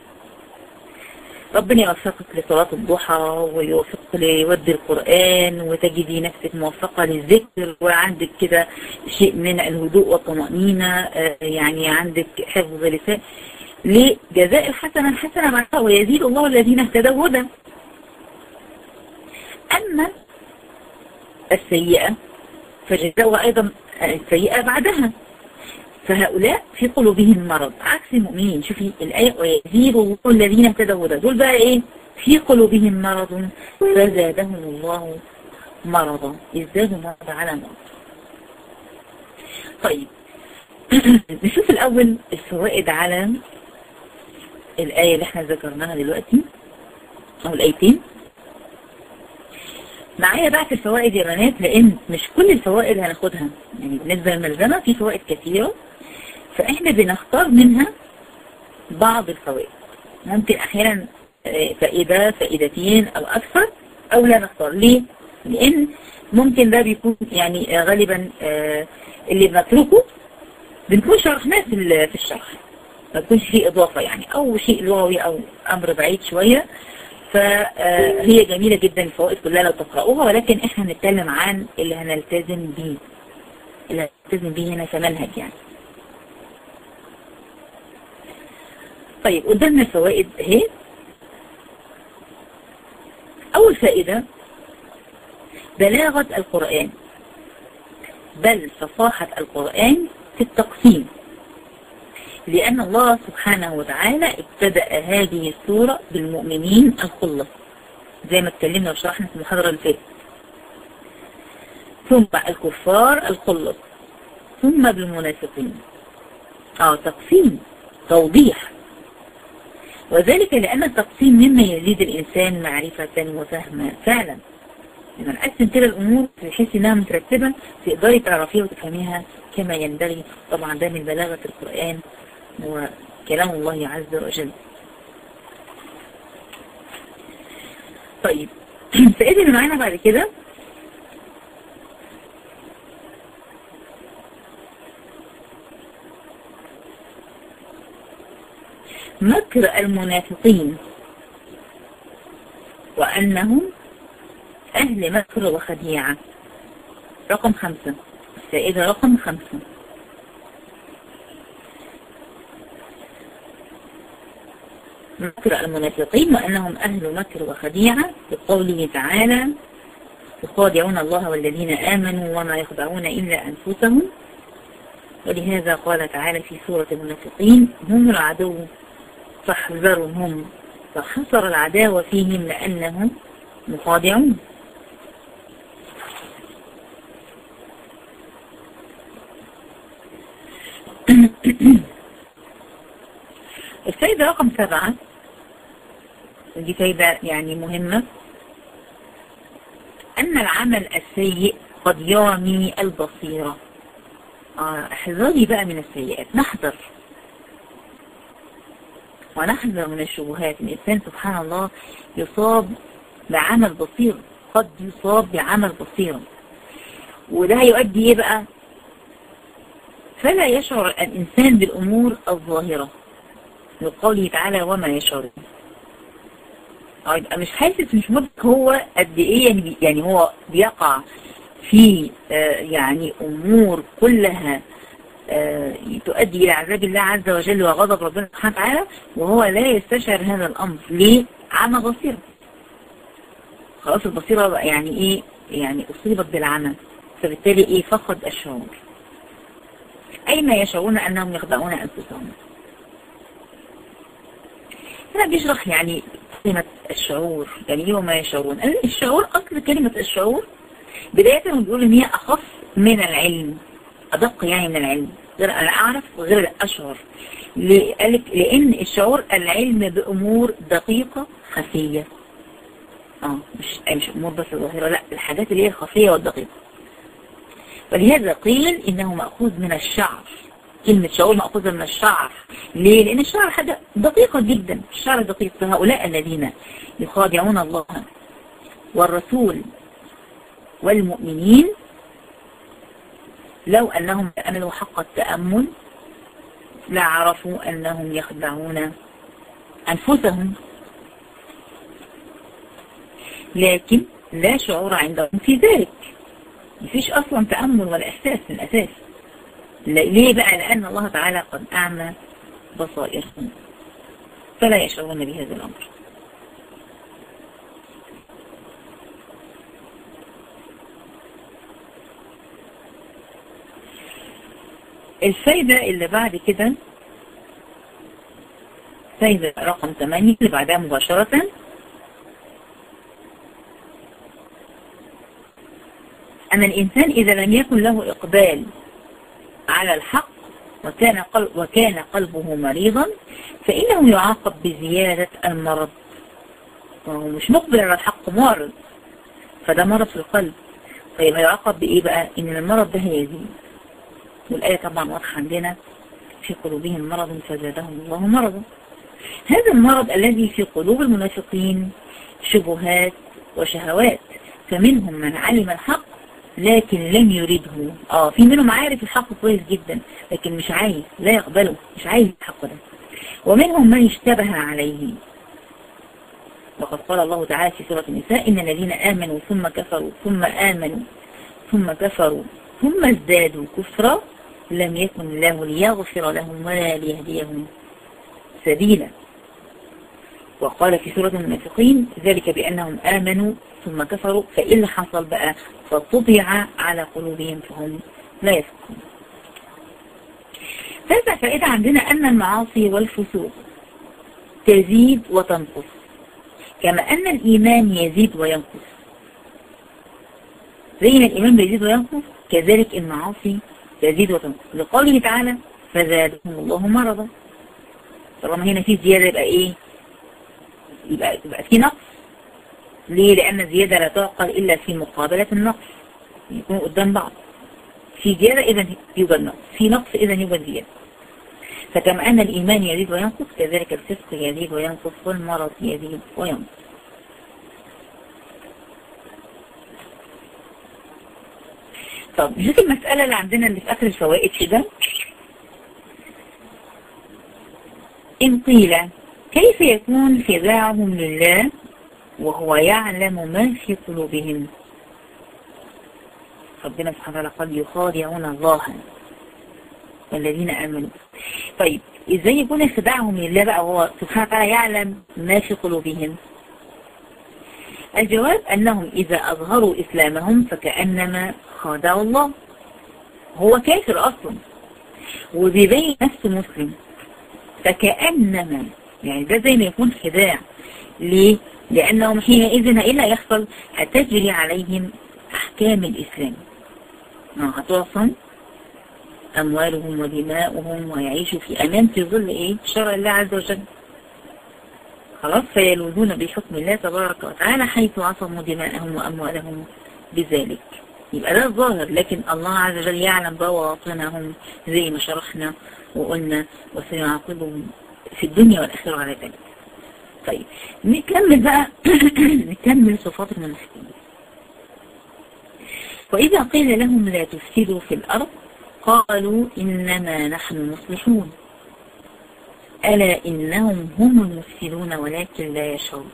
ربنا يوفقك لصلاة الضحى ويوفقك لود القرآن وتجدي نفسك موفقة للذكر وعندك كده شيء من الهدوء والطمأنينة يعني عندك حفظ لسان لجزاء الحسنة الحسنة معها ويزيد الله الذين اهتدوا هدى أما السيئة فجزاؤها أيضا السيئة بعدها فهؤلاء في قلوبهم مرض عكس المؤمنين شوفي الآية ويزيد الله الذين اهتدوا هدى دول بقى إيه في قلوبهم مرض فزادهم الله مرضا ازدادوا مرض على مرض طيب نشوف الأول الفوائد على الآية اللي احنا ذكرناها دلوقتي أو الآيتين معايا بقى في الفوائد يا بنات لأن مش كل الفوائد هناخدها يعني بالنسبة للملزمة في فوائد كثيرة فإحنا بنختار منها بعض الفوائد ممكن أحيانا فائدة فائدتين أو أكثر أو لا نختار ليه؟ لأن ممكن ده بيكون يعني غالبا اللي بنتركه بنكون شرحناه في في الشرح ما يكونش فيه إضافة يعني أو شيء لغوي أو أمر بعيد شوية فهي جميلة جدا الفوائد كلها لو تقرأوها ولكن احنا هنتكلم عن اللي هنلتزم بيه اللي هنلتزم بيه هنا كمنهج يعني طيب قدامنا الفوائد اهي أول فائدة بلاغة القرآن بل فصاحة القرآن في التقسيم لأن الله سبحانه وتعالى ابتدأ هذه السورة بالمؤمنين الخلص زي ما اتكلمنا وشرحنا في المحاضرة اللي فاتت ثم الكفار الخلص ثم بالمنافقين اه تقسيم توضيح وذلك لأن التقسيم مما يزيد الإنسان معرفة وفهما فعلا لما نقسم كده الأمور بحيث إنها مترتبة تقدري تعرفيها وتفهميها كما ينبغي طبعا ده من بلاغة القرآن وكلام الله عز وجل طيب الفائدة اللي معانا بعد كده مكر المنافقين وأنهم أهل مكر وخديعة رقم خمسة الفائدة رقم خمسة مكر المنافقين وأنهم أهل مكر وخديعة بقوله تعالى يخادعون الله والذين آمنوا وما يخدعون إلا أنفسهم ولهذا قال تعالى في سورة المنافقين هم العدو فاحذرهم فحصر العداوة فيهم لأنهم مخادعون الفايدة رقم سبعة ودي فايدة يعني مهمة أن العمل السيء قد يعمي البصيرة آه احذري بقى من السيئات نحذر ونحذر من الشبهات الإنسان سبحان الله يصاب بعمل بصير قد يصاب بعمل بصير وده هيؤدي ايه بقى فلا يشعر الإنسان بالأمور الظاهرة لقوله تعالى وما يشعر يبقى مش حاسس مش مدرك هو قد ايه يعني, يعني هو بيقع في آه يعني أمور كلها آه تؤدي إلى عذاب الله عز وجل وغضب ربنا سبحانه وتعالى وهو لا يستشعر هذا الأمر ليه؟ عمى بصيرة خلاص البصيرة يعني ايه يعني أصيبت بالعمى فبالتالي ايه فقد الشعور أين يشعرون أنهم يخدعون أنفسهم هنا بيشرح يعني كلمة الشعور يعني ايه وما يشعرون الشعور أصل كلمة الشعور بداية بيقول ان هي أخف من العلم أدق يعني من العلم غير أنا أعرف وغير أشعر لأن الشعور العلم بأمور دقيقة خفية اه مش مش أمور بس ظاهرة لا الحاجات اللي هي الخفية والدقيقة ولهذا قيل إنه مأخوذ من الشعر كلمة شعور مأخوذة من الشعر ليه؟ لأن الشعر حاجة دقيقة جدا الشعر دقيق فهؤلاء الذين يخادعون الله والرسول والمؤمنين لو أنهم تأملوا حق التأمل لعرفوا أنهم يخدعون أنفسهم لكن لا شعور عندهم في ذلك مفيش أصلا تأمل ولا إحساس من الأساس ليه بقى لأن الله تعالى قد أعمى بصائرهم فلا يشعرون بهذا الأمر الفايدة اللي بعد كده فايدة رقم 8 اللي بعدها مباشرة أن الإنسان إذا لم يكن له إقبال على الحق وكان, قلب وكان قلبه مريضا فإنه يعاقب بزيادة المرض وهو مش مقبل على الحق معرض فده مرض في القلب فيبقى يعاقب بإيه بقى إن المرض ده هيزيد والآية طبعا واضحة عندنا في قلوبهم مرض فزادهم الله مرضا هذا المرض الذي في قلوب المنافقين شبهات وشهوات فمنهم من علم الحق لكن لم يريده اه في منهم عارف الحق كويس جدا لكن مش عايز لا يقبله مش عايز الحق ده ومنهم من اشتبه عليه وقد قال الله تعالى في سورة النساء إن الذين آمنوا ثم كفروا ثم آمنوا ثم كفروا ثم ازدادوا كفرا لم يكن الله ليغفر لهم ولا ليهديهم سبيلا وقال في سورة المنافقين ذلك بأنهم آمنوا ثم كفروا فإيه اللي حصل بقى فطبع على قلوبهم فهم لا يفقهون ثالثة فائدة عندنا أن المعاصي والفسوق تزيد وتنقص كما أن الإيمان يزيد وينقص زي ما الإيمان بيزيد وينقص كذلك المعاصي تزيد وتنقص لقوله تعالى فزادهم الله مرضا طالما هنا في زيادة يبقى إيه يبقى, يبقى في نقص ليه لأن الزيادة لا تعقل إلا في مقابلة النقص يكونوا قدام بعض في زيادة إذا يوجد نقص في نقص إذا يوجد زيادة فكما أن الإيمان يزيد وينقص كذلك الفسق يزيد وينقص والمرض يزيد وينقص طب شوف المسألة اللي عندنا اللي في آخر الفوائد كده إن قيل كيف يكون خداعهم لله وهو يعلم ما في قلوبهم ربنا سبحانه وتعالى قد يخادعون الله والذين آمنوا طيب ازاي يكون خداعهم لله بقى وهو سبحانه وتعالى يعلم ما في قلوبهم الجواب أنهم إذا أظهروا إسلامهم فكأنما خادعوا الله هو كافر أصلا وبيبين نفسه مسلم فكأنما يعني ده زي ما يكون خداع ليه؟ لأنهم حينئذ إلا يحصل هتجري عليهم أحكام الإسلام هتعصم أموالهم ودماؤهم ويعيشوا في أمان في ظل إيه؟ شرع الله عز وجل خلاص فيلوذون بحكم الله تبارك وتعالى حيث عصموا دماءهم وأموالهم بذلك يبقى ده الظاهر لكن الله عز وجل يعلم بواطنهم زي ما شرحنا وقلنا وسيعاقبهم في الدنيا والآخرة على ذلك طيب نكمل بقى نكمل صفات المنافقين وإذا قيل لهم لا تفسدوا في الأرض قالوا إنما نحن مصلحون ألا إنهم هم المفسدون ولكن لا يشعرون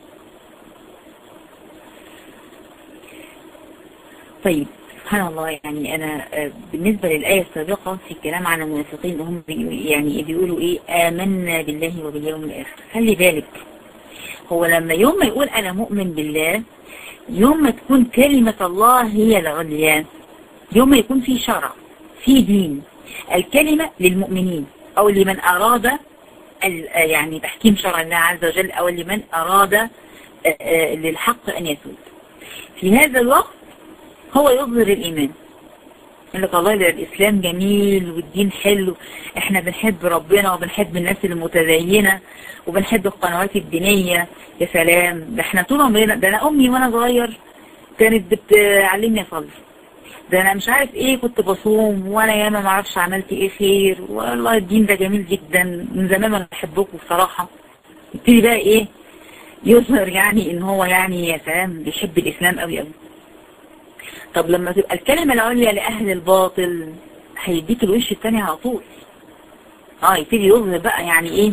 طيب سبحان الله يعني أنا بالنسبة للآية السابقة في الكلام عن المنافقين هم يعني بيقولوا إيه آمنا بالله وباليوم الآخر خلي بالك هو لما يوم ما يقول أنا مؤمن بالله يوم ما تكون كلمة الله هي العليا يوم ما يكون في شرع في دين الكلمة للمؤمنين أو لمن أراد يعني تحكيم شرع الله عز وجل أو لمن أراد للحق أن يسود في هذا الوقت هو يظهر الإيمان يقول لك الله الإسلام جميل والدين حلو احنا بنحب ربنا وبنحب الناس المتدينة وبنحب القنوات الدينية يا سلام ده احنا طول عمرنا ده انا امي وانا صغير كانت بتعلمني اصلي ده انا مش عارف ايه كنت بصوم وانا ياما ما اعرفش عملت ايه خير والله الدين ده جميل جدا من زمان انا بحبكم بصراحة يبتدي بقى ايه يظهر يعني ان هو يعني يا سلام بيحب الاسلام قوي قوي طب لما تبقى الكلمة العليا لأهل الباطل هيديك الوش التاني على طول اه يبتدي يظهر بقى يعني ايه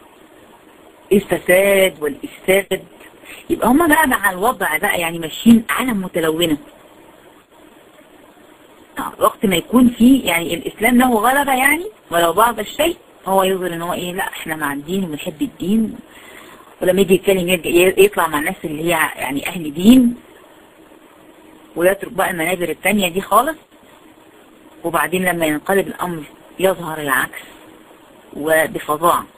الفساد والإفساد يبقى هما بقى مع الوضع بقى يعني ماشيين عالم متلونة آه وقت ما يكون فيه يعني الإسلام له غلبة يعني ولو بعض الشيء هو يظهر ان هو ايه لا احنا مع الدين وبنحب الدين ولما يجي يتكلم يطلع مع الناس اللي هي يعني اهل دين ويترك بقى المنابر التانية دي خالص وبعدين لما ينقلب الأمر يظهر العكس وبفظاعة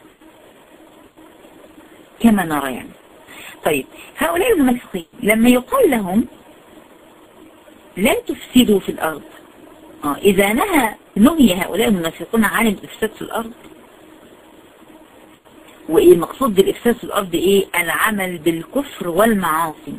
كما نرى يعني طيب هؤلاء المنافقين لما يقال لهم لا تفسدوا في الأرض آه إذا نهى نهي هؤلاء المنافقون عن الإفساد في الأرض وإيه المقصود بالإفساد في الأرض إيه العمل بالكفر والمعاصي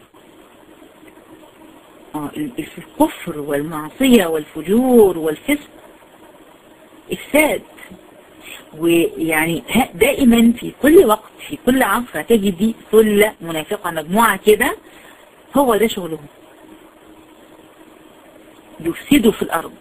الكفر والمعصية والفجور والفسق إفساد ويعني دائما في كل وقت في كل عصر تجد دي كل منافقة مجموعة كده هو ده شغلهم يفسدوا في الأرض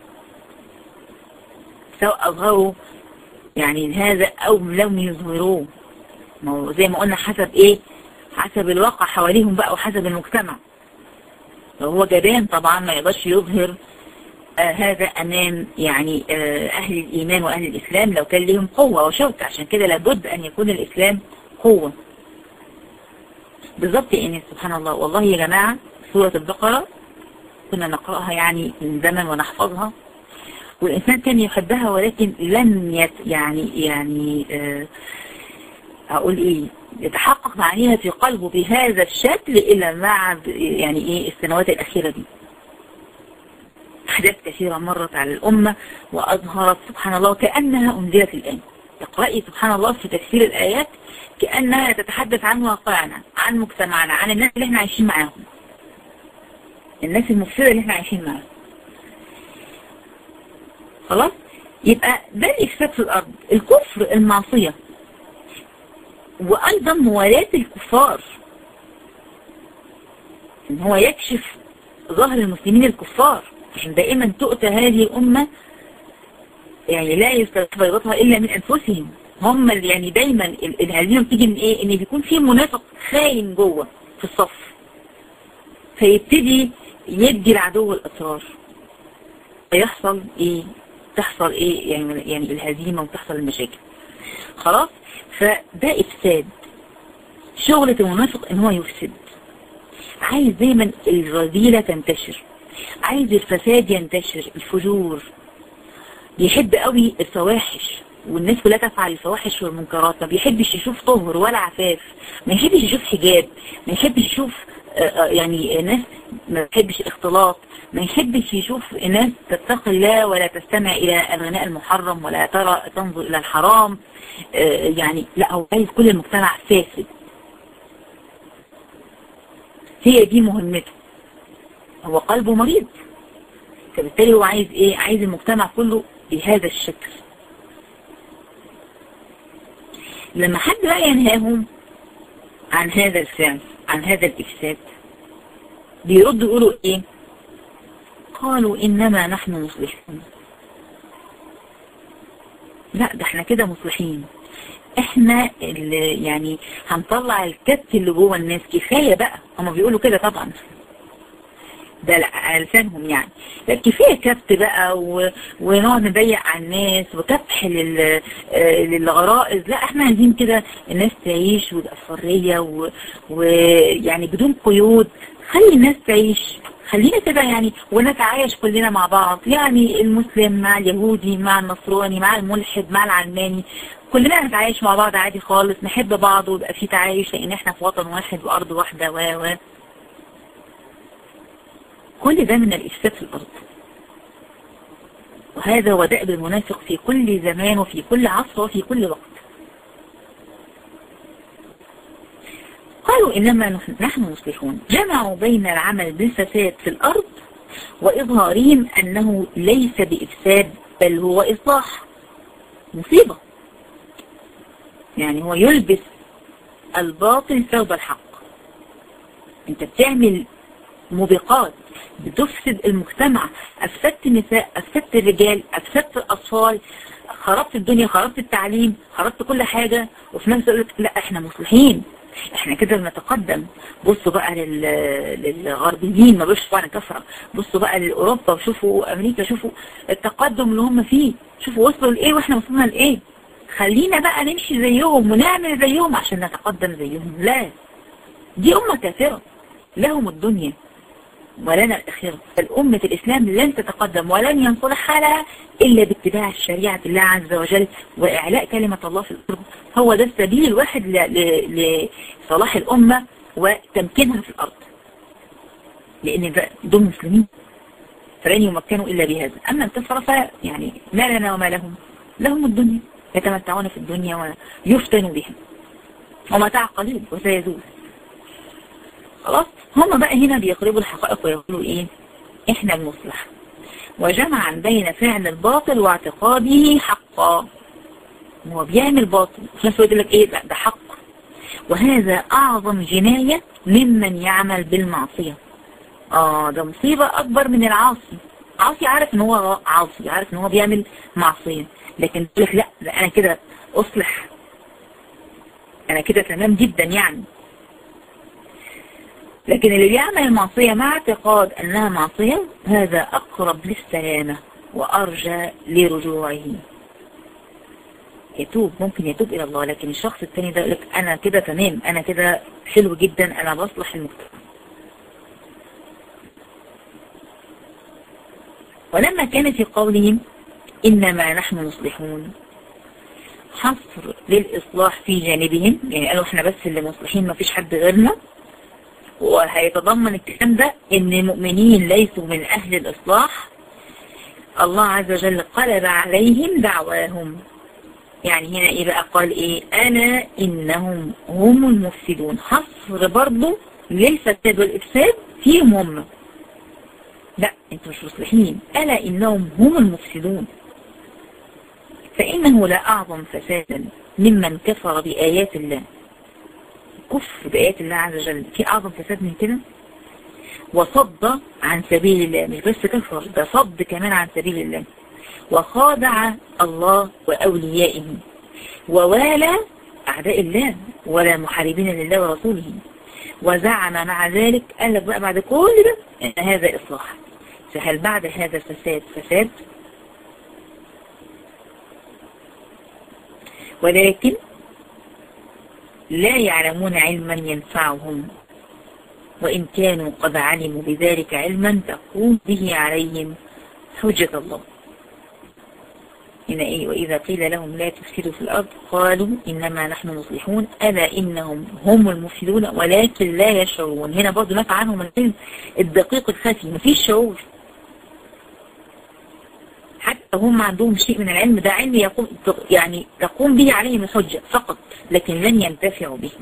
سواء أظهروا يعني هذا أو لم يظهروه ما هو زي ما قلنا حسب إيه حسب الواقع حواليهم بقى وحسب المجتمع وهو جبان طبعا ما يقدرش يظهر آه هذا أمام يعني آه أهل الإيمان وأهل الإسلام لو كان لهم قوة وشوكة عشان كده لابد أن يكون الإسلام قوة بالضبط إن سبحان الله والله يا جماعة سورة البقرة كنا نقرأها يعني من زمن ونحفظها والإنسان كان يحبها ولكن لم يت يعني يعني آه أقول إيه يتحقق معانيها في قلبه بهذا الشكل إلا مع يعني إيه السنوات الأخيرة دي أحداث كثيرة مرت على الأمة وأظهرت سبحان الله كأنها أنزلت الآن اقرأي سبحان الله في تفسير الآيات كأنها تتحدث عن واقعنا عن مجتمعنا عن الناس اللي احنا عايشين معاهم الناس المفسدة اللي احنا عايشين معاهم خلاص يبقى ده الإفساد في الأرض الكفر المعصية وأيضا موالاة الكفار إن هو يكشف ظهر المسلمين الكفار عشان دائما تؤتى هذه الأمة يعني لا يستطيع بيضتها إلا من أنفسهم هم اللي يعني دايما الهزيمة بتيجي من إيه إن بيكون في منافق خاين جوه في الصف فيبتدي يدي العدو الأسرار فيحصل إيه تحصل إيه يعني, يعني الهزيمة وتحصل المشاكل خلاص فده إفساد شغلة المنافق إن هو يفسد عايز دايما الرذيلة تنتشر عايز الفساد ينتشر الفجور بيحب قوي الفواحش والناس كلها تفعل الفواحش والمنكرات ما بيحبش يشوف طهر ولا عفاف ما يحبش يشوف حجاب ما يحبش يشوف يعني ناس ما بيحبش الاختلاط ما يحبش يشوف ناس تتقي الله ولا تستمع الى الغناء المحرم ولا ترى تنظر الى الحرام يعني لا هو عايز كل المجتمع فاسد هي دي مهمته هو قلبه مريض فبالتالي هو عايز ايه عايز المجتمع كله بهذا الشكل لما حد بقى ينهاهم عن هذا الفعل عن هذا الإفساد بيردوا يقولوا ايه قالوا إنما نحن مصلحون لا ده احنا كده مصلحين احنا اللي يعني هنطلع الكبت اللي جوه الناس كفاية بقى هم بيقولوا كده طبعا ده على لسانهم يعني كفايه كبت بقى و... ونقعد نضيق على الناس وكبح لل... للغرائز لا احنا عايزين كده الناس تعيش وتبقى حريه ويعني و... بدون قيود خلي الناس تعيش خلينا كده يعني ونتعايش كلنا مع بعض يعني المسلم مع اليهودي مع النصراني مع الملحد مع العلماني كلنا نتعايش مع بعض عادي خالص نحب بعض ويبقى في تعايش لان احنا في وطن واحد وارض واحده و و كل ده من الإفساد في الأرض وهذا هو دأب المنافق في كل زمان وفي كل عصر وفي كل وقت قالوا إنما نحن مصلحون جمعوا بين العمل بالفساد في الأرض وإظهارهم أنه ليس بإفساد بل هو إصلاح مصيبة يعني هو يلبس الباطل ثوب الحق انت بتعمل موبقات بتفسد المجتمع أفسدت النساء أفسدت الرجال أفسدت الأطفال خربت الدنيا خربت التعليم خربت كل حاجة وفي نفس الوقت لا احنا مصلحين احنا كده بنتقدم بصوا بقى لل... للغربيين ما بيش طبعا كفرة بصوا بقى لأوروبا وشوفوا أمريكا شوفوا التقدم اللي هم فيه شوفوا وصلوا لإيه واحنا وصلنا لإيه خلينا بقى نمشي زيهم ونعمل زيهم عشان نتقدم زيهم لا دي أمة كافرة لهم الدنيا ولنا الأخيرة فالأمة الإسلام لن تتقدم ولن ينصلح حالها إلا باتباع شريعة الله عز وجل وإعلاء كلمة الله في الأرض هو ده السبيل الواحد لصلاح الأمة وتمكينها في الأرض لأن دول مسلمين فلن يمكنوا إلا بهذا أما الكفرة فيعني ما لنا وما لهم لهم الدنيا يتمتعون في الدنيا ويفتنوا بها ومتاع قليل وسيزول خلاص هم بقى هنا بيقربوا الحقائق ويقولوا ايه احنا المصلح وجمعا بين فعل الباطل واعتقاده حقا هو بيعمل باطل في نفس الوقت يقول لك ايه لا ده حق وهذا اعظم جناية ممن يعمل بالمعصية اه ده مصيبة اكبر من العاصي عاصي عارف ان هو عاصي عارف ان هو بيعمل معصية لكن يقول لك لا ده انا كده اصلح انا كده تمام جدا يعني لكن اللي بيعمل المعصية مع اعتقاد أنها معصية هذا أقرب للسلامة وأرجى لرجوعه يتوب ممكن يتوب إلى الله لكن الشخص الثاني ده يقول لك أنا كده تمام أنا كده حلو جدا أنا بصلح المجتمع ولما كان في قولهم إنما نحن مصلحون حصر للإصلاح في جانبهم يعني قالوا احنا بس اللي مصلحين ما فيش حد غيرنا وهيتضمن الكلام ده ان المؤمنين ليسوا من اهل الاصلاح الله عز وجل قلب عليهم دعواهم يعني هنا ايه بقى قال ايه انا انهم هم المفسدون حصر برضه للفساد والافساد فيهم هم لا انتوا مش مصلحين الا انهم هم المفسدون فانه لا اعظم فسادا ممن كفر بايات الله كفر بآيات الله عز وجل في أعظم فساد من كده وصد عن سبيل الله مش بس كفر ده صد كمان عن سبيل الله وخادع الله وأوليائه ووالى أعداء الله ولا محاربين لله ورسوله وزعم مع ذلك قال لك بقى بعد كل ده ان هذا إصلاح فهل بعد هذا فساد فساد ولكن لا يعلمون علما ينفعهم وإن كانوا قد علموا بذلك علما تقوم به عليهم حجة الله هنا إيه وإذا قيل لهم لا تفسدوا في الأرض قالوا إنما نحن مصلحون ألا إنهم هم المفسدون ولكن لا يشعرون هنا برضو نفع عنهم العلم الدقيق الخفي مفيش شعور حتى هم عندهم شيء من العلم ده علم يقوم يعني تقوم به عليهم الحجة فقط لكن لن ينتفعوا به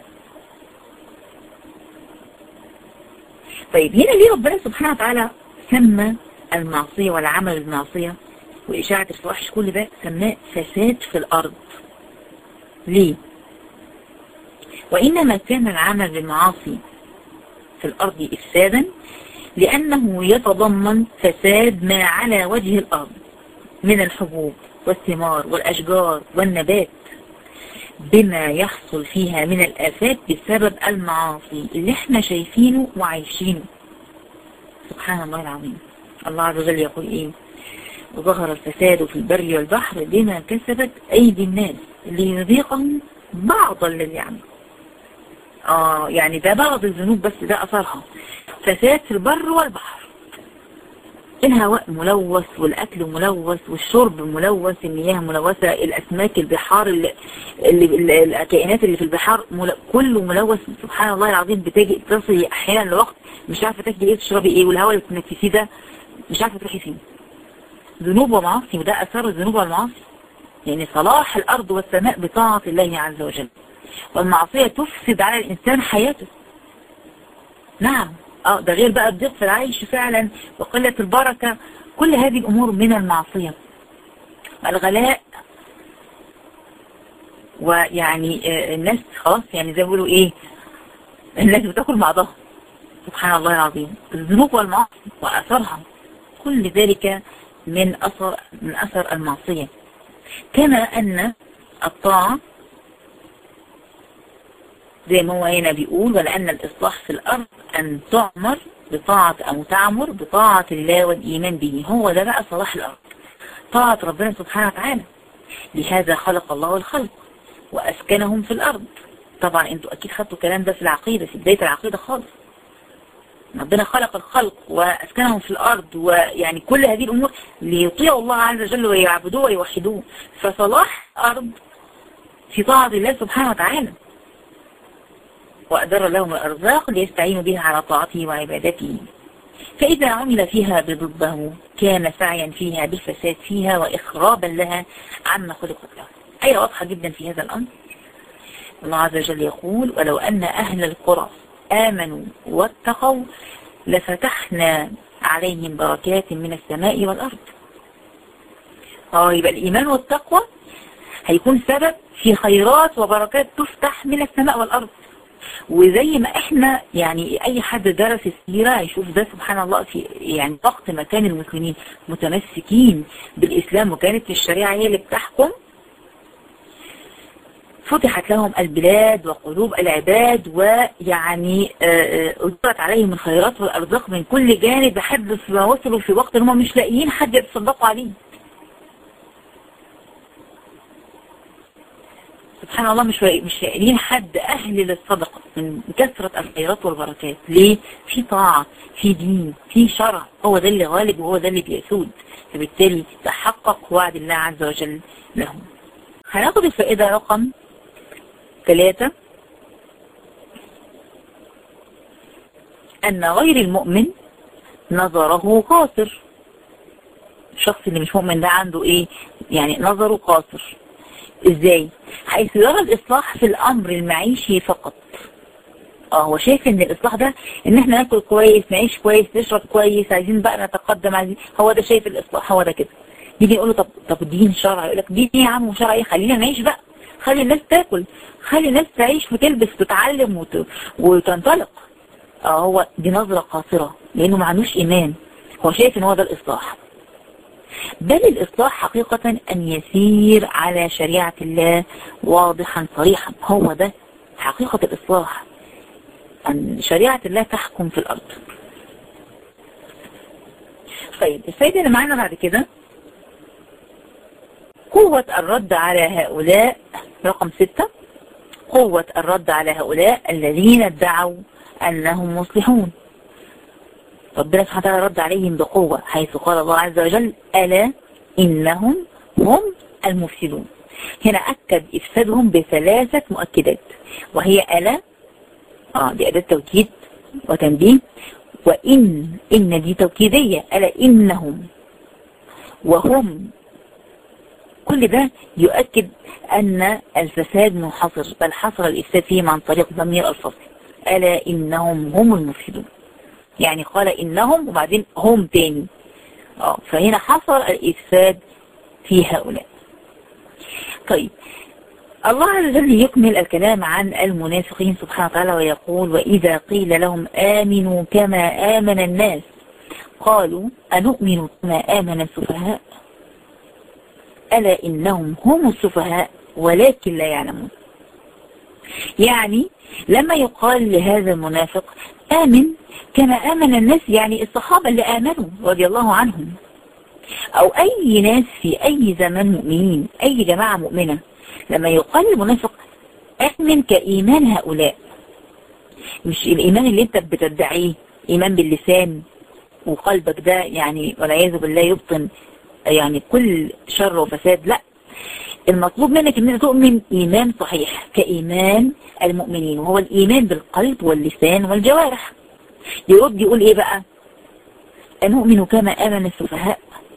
طيب هنا ليه ربنا سبحانه وتعالى سمى المعصية والعمل بالمعصية وإشاعة الفواحش كل ده سماه فساد في الأرض ليه؟ وإنما كان العمل بالمعاصي في الأرض إفسادا لأنه يتضمن فساد ما على وجه الأرض من الحبوب والثمار والأشجار والنبات بما يحصل فيها من الآفات بسبب المعاصي اللي احنا شايفينه وعايشينه سبحان الله العظيم الله عز وجل يقول ايه وظهر الفساد في البر والبحر بما كسبت أيدي الناس ليذيقهم بعض الذي يعمل آه يعني ده بعض الذنوب بس ده أثرها فساد في البر والبحر الهواء ملوث والأكل ملوث والشرب ملوث المياه ملوثة الأسماك البحار اللي, اللي الكائنات اللي في البحار مل... كله ملوث سبحان الله العظيم بتجي تصل أحيانا لوقت مش عارفة تاكلي ايه تشربي ايه والهواء اللي بتنفسيه ده مش عارفة تروحي فين ذنوب ومعاصي وده أثر الذنوب والمعاصي يعني صلاح الأرض والسماء بطاعة الله عز وجل والمعصية تفسد على الإنسان حياته نعم اه ده غير بقى الضيق في العيش فعلا وقلة البركة كل هذه الأمور من المعصية الغلاء ويعني آه الناس خلاص يعني زي ما بيقولوا ايه الناس بتاكل بعضها سبحان الله العظيم الذنوب والمعاصي وأثرها كل ذلك من أثر من أثر المعصية كما أن الطاعة زي ما هو هنا بيقول ولأن الإصلاح في الأرض أن تعمر بطاعة أو تعمر بطاعة الله والإيمان به هو ده بقى صلاح الأرض طاعة ربنا سبحانه وتعالى لهذا خلق الله الخلق وأسكنهم في الأرض طبعا انتوا أكيد خدتوا الكلام ده في العقيدة في بداية العقيدة خالص ربنا خلق الخلق وأسكنهم في الأرض ويعني كل هذه الأمور ليطيعوا الله عز وجل ويعبدوه ويوحدوه فصلاح الأرض في طاعة الله سبحانه وتعالى وأدر لهم الأرزاق ليستعينوا بها على طاعته وعبادته فإذا عمل فيها بضده كان سعيا فيها بالفساد فيها وإخرابا لها عما خلقت له أي واضحة جدا في هذا الأمر الله عز وجل يقول ولو أن أهل القرى آمنوا واتقوا لفتحنا عليهم بركات من السماء والأرض اه يبقى الإيمان والتقوى هيكون سبب في خيرات وبركات تفتح من السماء والأرض وزي ما احنا يعني اي حد درس السيرة هيشوف ده سبحان الله في يعني وقت ما كان المسلمين متمسكين بالاسلام وكانت الشريعة هي اللي بتحكم فتحت لهم البلاد وقلوب العباد ويعني أجرت عليهم الخيرات والأرزاق من كل جانب لحد ما وصلوا في وقت هم مش لاقيين حد يتصدقوا عليه سبحان الله مش مش لاقيين حد أهل للصدقة من كثرة الخيرات والبركات ليه؟ في طاعة في دين في شرع هو ده اللي غالب وهو ده اللي بيسود فبالتالي تحقق وعد الله عز وجل لهم هناخد الفائدة رقم ثلاثة أن غير المؤمن نظره قاصر الشخص اللي مش مؤمن ده عنده ايه يعني نظره قاصر ازاي حيث يرى الاصلاح في الامر المعيشي فقط اه هو شايف ان الاصلاح ده ان احنا ناكل كويس نعيش كويس نشرب كويس عايزين بقى نتقدم عايزين هو ده شايف الاصلاح هو ده كده يجي يقول له طب طب دين شرع يقول لك دين ايه يا عم وشرع ايه خلينا نعيش بقى خلي الناس تاكل خلي الناس تعيش وتلبس وتتعلم وت... وتنطلق اه هو دي نظرة قاصرة لانه ما عندوش ايمان هو شايف ان هو ده الاصلاح بل الإصلاح حقيقة أن يسير على شريعة الله واضحا صريحا هو ده حقيقة الإصلاح أن شريعة الله تحكم في الأرض طيب الفايدة اللي معانا بعد كده قوة الرد على هؤلاء رقم ستة قوة الرد على هؤلاء الذين ادعوا أنهم مصلحون ربنا سبحانه وتعالى رد عليهم بقوة حيث قال الله عز وجل ألا إنهم هم المفسدون هنا أكد إفسادهم بثلاثة مؤكدات وهي ألا آه دي أداة توكيد وتنبيه وإن إن دي توكيدية ألا إنهم وهم كل ده يؤكد أن الفساد منحصر بل حصر الإفساد فيهم عن طريق ضمير الفصل ألا إنهم هم المفسدون يعني قال إنهم وبعدين هم تاني اه فهنا حصل الإفساد في هؤلاء طيب الله عز وجل يكمل الكلام عن المنافقين سبحانه وتعالى ويقول وإذا قيل لهم آمنوا كما آمن الناس قالوا أنؤمن كما آمن السفهاء ألا إنهم هم السفهاء ولكن لا يعلمون يعني لما يقال لهذا المنافق آمن كما آمن الناس يعني الصحابة اللي آمنوا رضي الله عنهم أو أي ناس في أي زمان مؤمنين أي جماعة مؤمنة لما يقال للمنافق آمن كإيمان هؤلاء مش الإيمان اللي أنت بتدعيه إيمان باللسان وقلبك ده يعني والعياذ بالله يبطن يعني كل شر وفساد لا المطلوب منك ان انت تؤمن ايمان صحيح كايمان المؤمنين وهو الايمان بالقلب واللسان والجوارح يرد يقول ايه بقى نؤمن كما امن السفهاء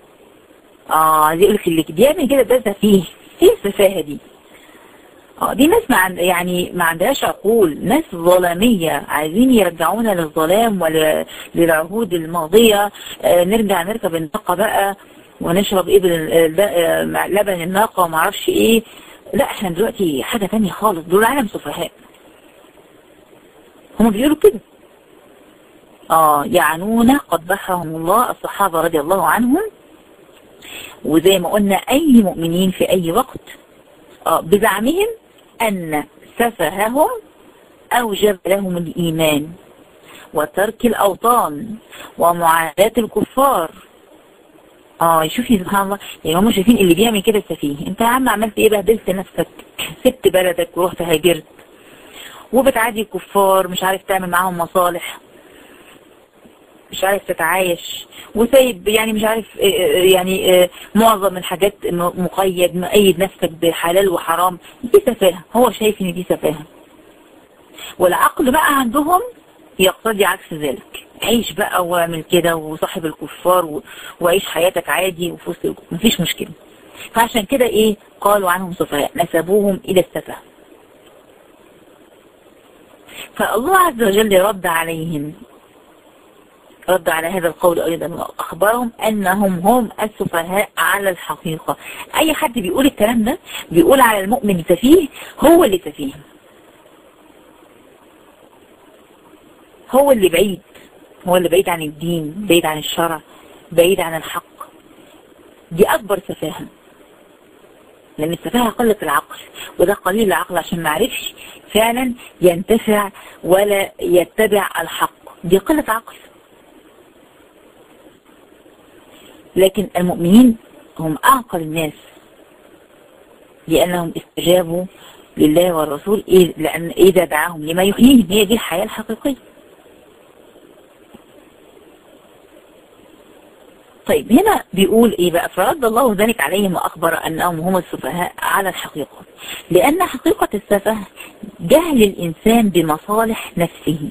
اه يقول لك اللي بيعمل كده ده سفيه ايه السفاهه دي اه دي ناس ما عند يعني ما عندهاش عقول ناس ظلامية عايزين يرجعونا للظلام وللعهود الماضية آه نرجع نركب الناقة بقى ونشرب ايه لبن الناقة وما اعرفش ايه لا احنا دلوقتي حاجة تانية خالص دول عالم سفهاء هم بيقولوا كده اه يعنون قبحهم الله الصحابة رضي الله عنهم وزي ما قلنا اي مؤمنين في اي وقت اه بزعمهم ان سفههم اوجب لهم الايمان وترك الاوطان ومعاداة الكفار اه شوفي سبحان الله يعني هم شايفين اللي بيعمل كده سفيه انت يا عم عملت ايه بهدلت نفسك سبت بلدك ورحت هاجرت وبتعادي الكفار مش عارف تعمل معاهم مصالح مش عارف تتعايش وسايب يعني مش عارف يعني معظم الحاجات مقيد مقيد نفسك بحلال وحرام دي سفاهة هو شايف ان دي سفاهة والعقل بقى عندهم يقتضي عكس ذلك عيش بقى واعمل كده وصاحب الكفار و... وعيش حياتك عادي وفي وسط مفيش مشكلة فعشان كده ايه قالوا عنهم سفهاء نسبوهم الى السفه فالله عز وجل رد عليهم رد على هذا القول ايضا واخبرهم انهم هم السفهاء على الحقيقة اي حد بيقول الكلام ده بيقول على المؤمن سفيه هو اللي سفيه هو اللي بعيد هو اللي بعيد عن الدين بعيد عن الشرع بعيد عن الحق دي أكبر سفاهة لأن السفاهة قلة العقل وده قليل العقل عشان ما عرفش فعلا ينتفع ولا يتبع الحق دي قلة عقل لكن المؤمنين هم أعقل الناس لأنهم استجابوا لله والرسول لأن إذا دعاهم لما يحييهم هي دي الحياة الحقيقية طيب هنا بيقول ايه بقى فرد الله ذلك عليهم واخبر انهم هم السفهاء على الحقيقة لان حقيقة السفه جهل الانسان بمصالح نفسه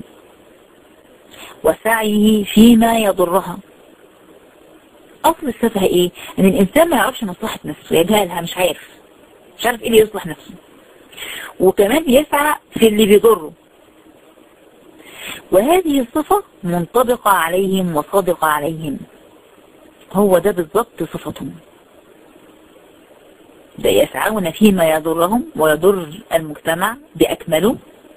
وسعيه فيما يضرها اصل السفه ايه ان الانسان ما يعرفش مصلحة نفسه يجهلها مش عارف مش عارف ايه اللي يصلح نفسه وكمان يسعى في اللي بيضره وهذه الصفة منطبقة عليهم وصادقة عليهم هو ده بالضبط صفتهم ده يسعون فيما يضرهم ويضر المجتمع بأكمله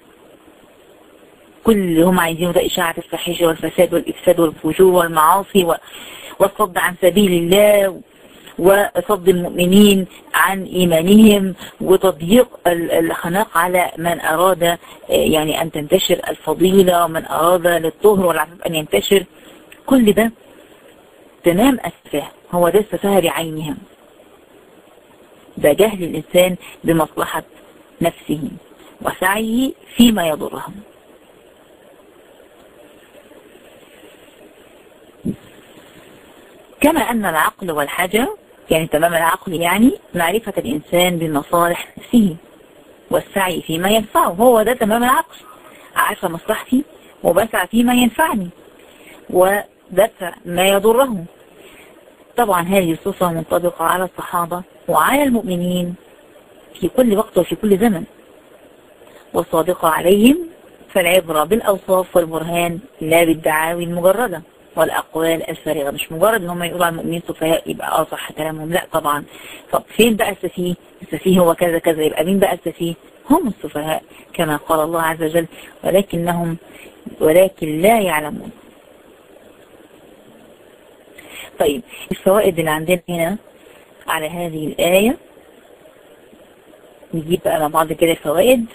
كل اللي هم عايزينه ده إشاعة الفحيشة والفساد والإفساد والفجور والمعاصي والصد عن سبيل الله وصد المؤمنين عن إيمانهم وتضييق الخناق على من أراد يعني أن تنتشر الفضيلة ومن أراد للطهر والعفاف أن ينتشر كل ده تمام السفاه هو ده السفاه بعينها ده جهل الإنسان بمصلحة نفسه وسعيه فيما يضرهم كما أن العقل والحاجة يعني تمام العقل يعني معرفة الإنسان بمصالح نفسه والسعي فيما ينفعه هو ده تمام العقل عارفة مصلحتي وبسعى فيما ينفعني ودفع ما يضره طبعا هذه الصفة منطبقة على الصحابة وعلى المؤمنين في كل وقت وفي كل زمن والصادقة عليهم فالعبرة بالأوصاف والبرهان لا بالدعاوي المجردة والأقوال الفارغة مش مجرد ان هم يقولوا على المؤمنين سفهاء يبقى اه صح كلامهم لا طبعا طب فين بقى السفيه السفيه هو كذا كذا يبقى مين بقى السفيه هم السفهاء كما قال الله عز وجل ولكنهم ولكن لا يعلمون طيب الفوائد اللي عندنا هنا على هذه الآية نجيب بقى مع بعض كده الفوائد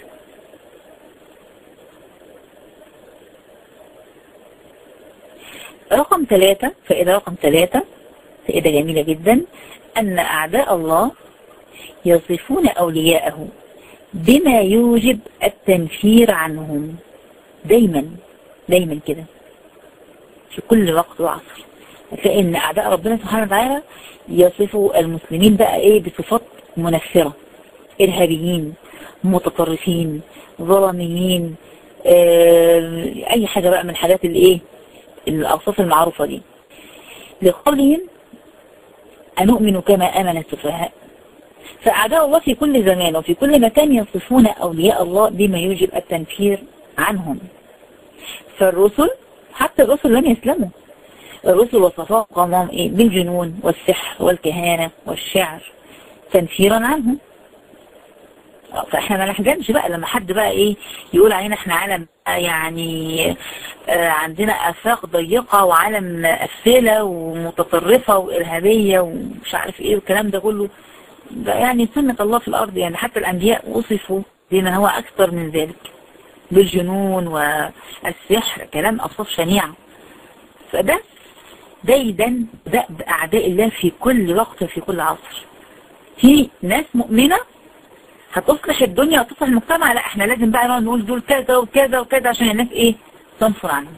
رقم ثلاثة فائدة رقم ثلاثة فائدة جميلة جدا أن أعداء الله يصفون أولياءه بما يوجب التنفير عنهم دايما دايما كده في كل وقت وعصر هتلاقي ان اعداء ربنا سبحانه وتعالى يصفوا المسلمين بقى ايه بصفات منفرة ارهابيين متطرفين ظلميين اه اي حاجة بقى من الحاجات اللي ايه الاوصاف المعروفة دي لقولهم أنؤمن كما آمن السفهاء فأعداء الله في كل زمان وفي كل مكان يصفون أولياء الله بما يوجب التنفير عنهم فالرسل حتى الرسل لم يسلموا الرسل وصفاهم قومهم إيه بالجنون والسحر والكهانة والشعر تنفيرا عنهم فاحنا ما نحزنش بقى لما حد بقى ايه يقول علينا احنا عالم يعني آه عندنا افاق ضيقة وعالم قفلة ومتطرفة وارهابية ومش عارف ايه والكلام ده كله ده يعني سنة الله في الارض يعني حتى الانبياء وصفوا بما هو اكثر من ذلك بالجنون والسحر كلام اوصاف شنيعة فده دايدا دأب اعداء الله في كل وقت وفي كل عصر في ناس مؤمنة هتصلح الدنيا وتصلح المجتمع لا احنا لازم بقى نقعد نقول دول كذا وكذا وكذا عشان الناس ايه تنفر عنهم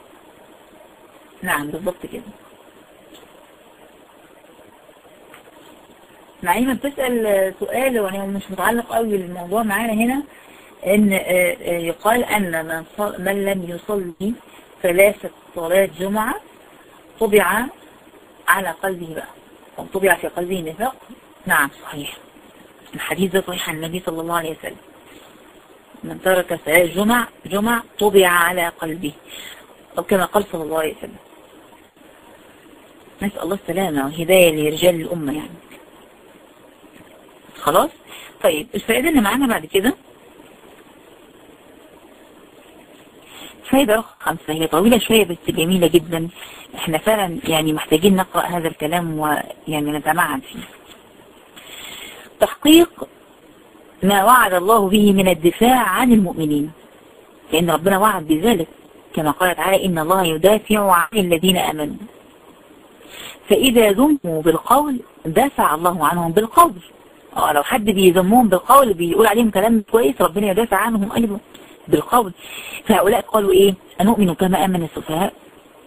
نعم بالظبط كده نعيمة بتسأل سؤال وانا مش متعلق قوي بالموضوع معانا هنا ان يقال ان من, صل... من لم يصلي ثلاثة صلاة جمعة طبع على قلبه بقى او طبع في قلبه نفاق نعم صحيح الحديث ده صحيح عن النبي صلى الله عليه وسلم من ترك صلاة جمع جمع طبع على قلبه أو كما قال صلى الله عليه وسلم نسأل الله السلامة وهداية لرجال الأمة يعني خلاص طيب الفائدة اللي معانا بعد كده فائدة رقم خمسة هي طويلة شوية بس جميلة جدا احنا فعلا يعني محتاجين نقرأ هذا الكلام ويعني نتمعن فيه تحقيق ما وعد الله به من الدفاع عن المؤمنين لأن ربنا وعد بذلك كما قال تعالى إن الله يدافع عن الذين آمنوا فإذا ذموا بالقول دافع الله عنهم بالقول اه لو حد بيذمهم بالقول بيقول عليهم كلام كويس ربنا يدافع عنهم أيضا بالقول فهؤلاء قالوا إيه أنؤمن كما أمن السفهاء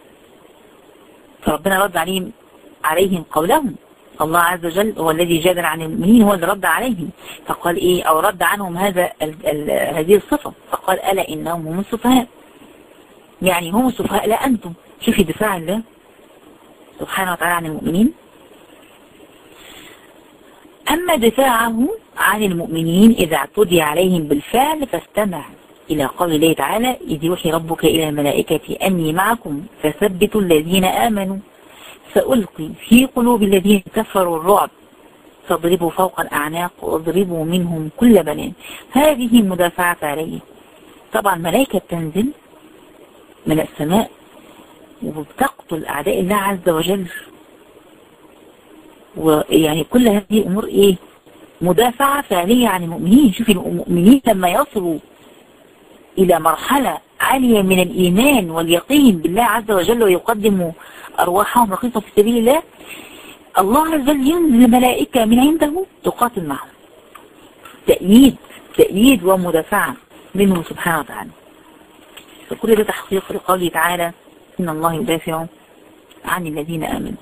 فربنا رد عليهم عليهم قولهم الله عز وجل هو الذي جادل عن المؤمنين هو اللي رد عليهم فقال ايه او رد عنهم هذا ال ال هذه الصفة فقال ألا إنهم هم السفهاء يعني هم السفهاء لا أنتم شوفي دفاع الله سبحانه وتعالى عن المؤمنين أما دفاعه عن المؤمنين إذا اعتدي عليهم بالفعل فاستمع إلى قول الله تعالى إذ يوحي ربك إلى الملائكة أني معكم فثبتوا الذين آمنوا سألقي في قلوب الذين كفروا الرعب فاضربوا فوق الأعناق واضربوا منهم كل بنان هذه مدافعة عليه طبعا ملائكة تنزل من السماء وبتقتل أعداء الله عز وجل ويعني كل هذه الأمور إيه مدافعة فعلية عن المؤمنين شوفي المؤمنين لما يصلوا إلى مرحلة عالية من الإيمان واليقين بالله عز وجل ويقدموا أرواحهم رخيصة في سبيل الله الله عز وجل ينزل ملائكة من عنده تقاتل معهم تأييد تأييد ومدافعة منه سبحانه وتعالى فكل ده تحقيق لقوله تعالى إن الله يدافع عن الذين آمنوا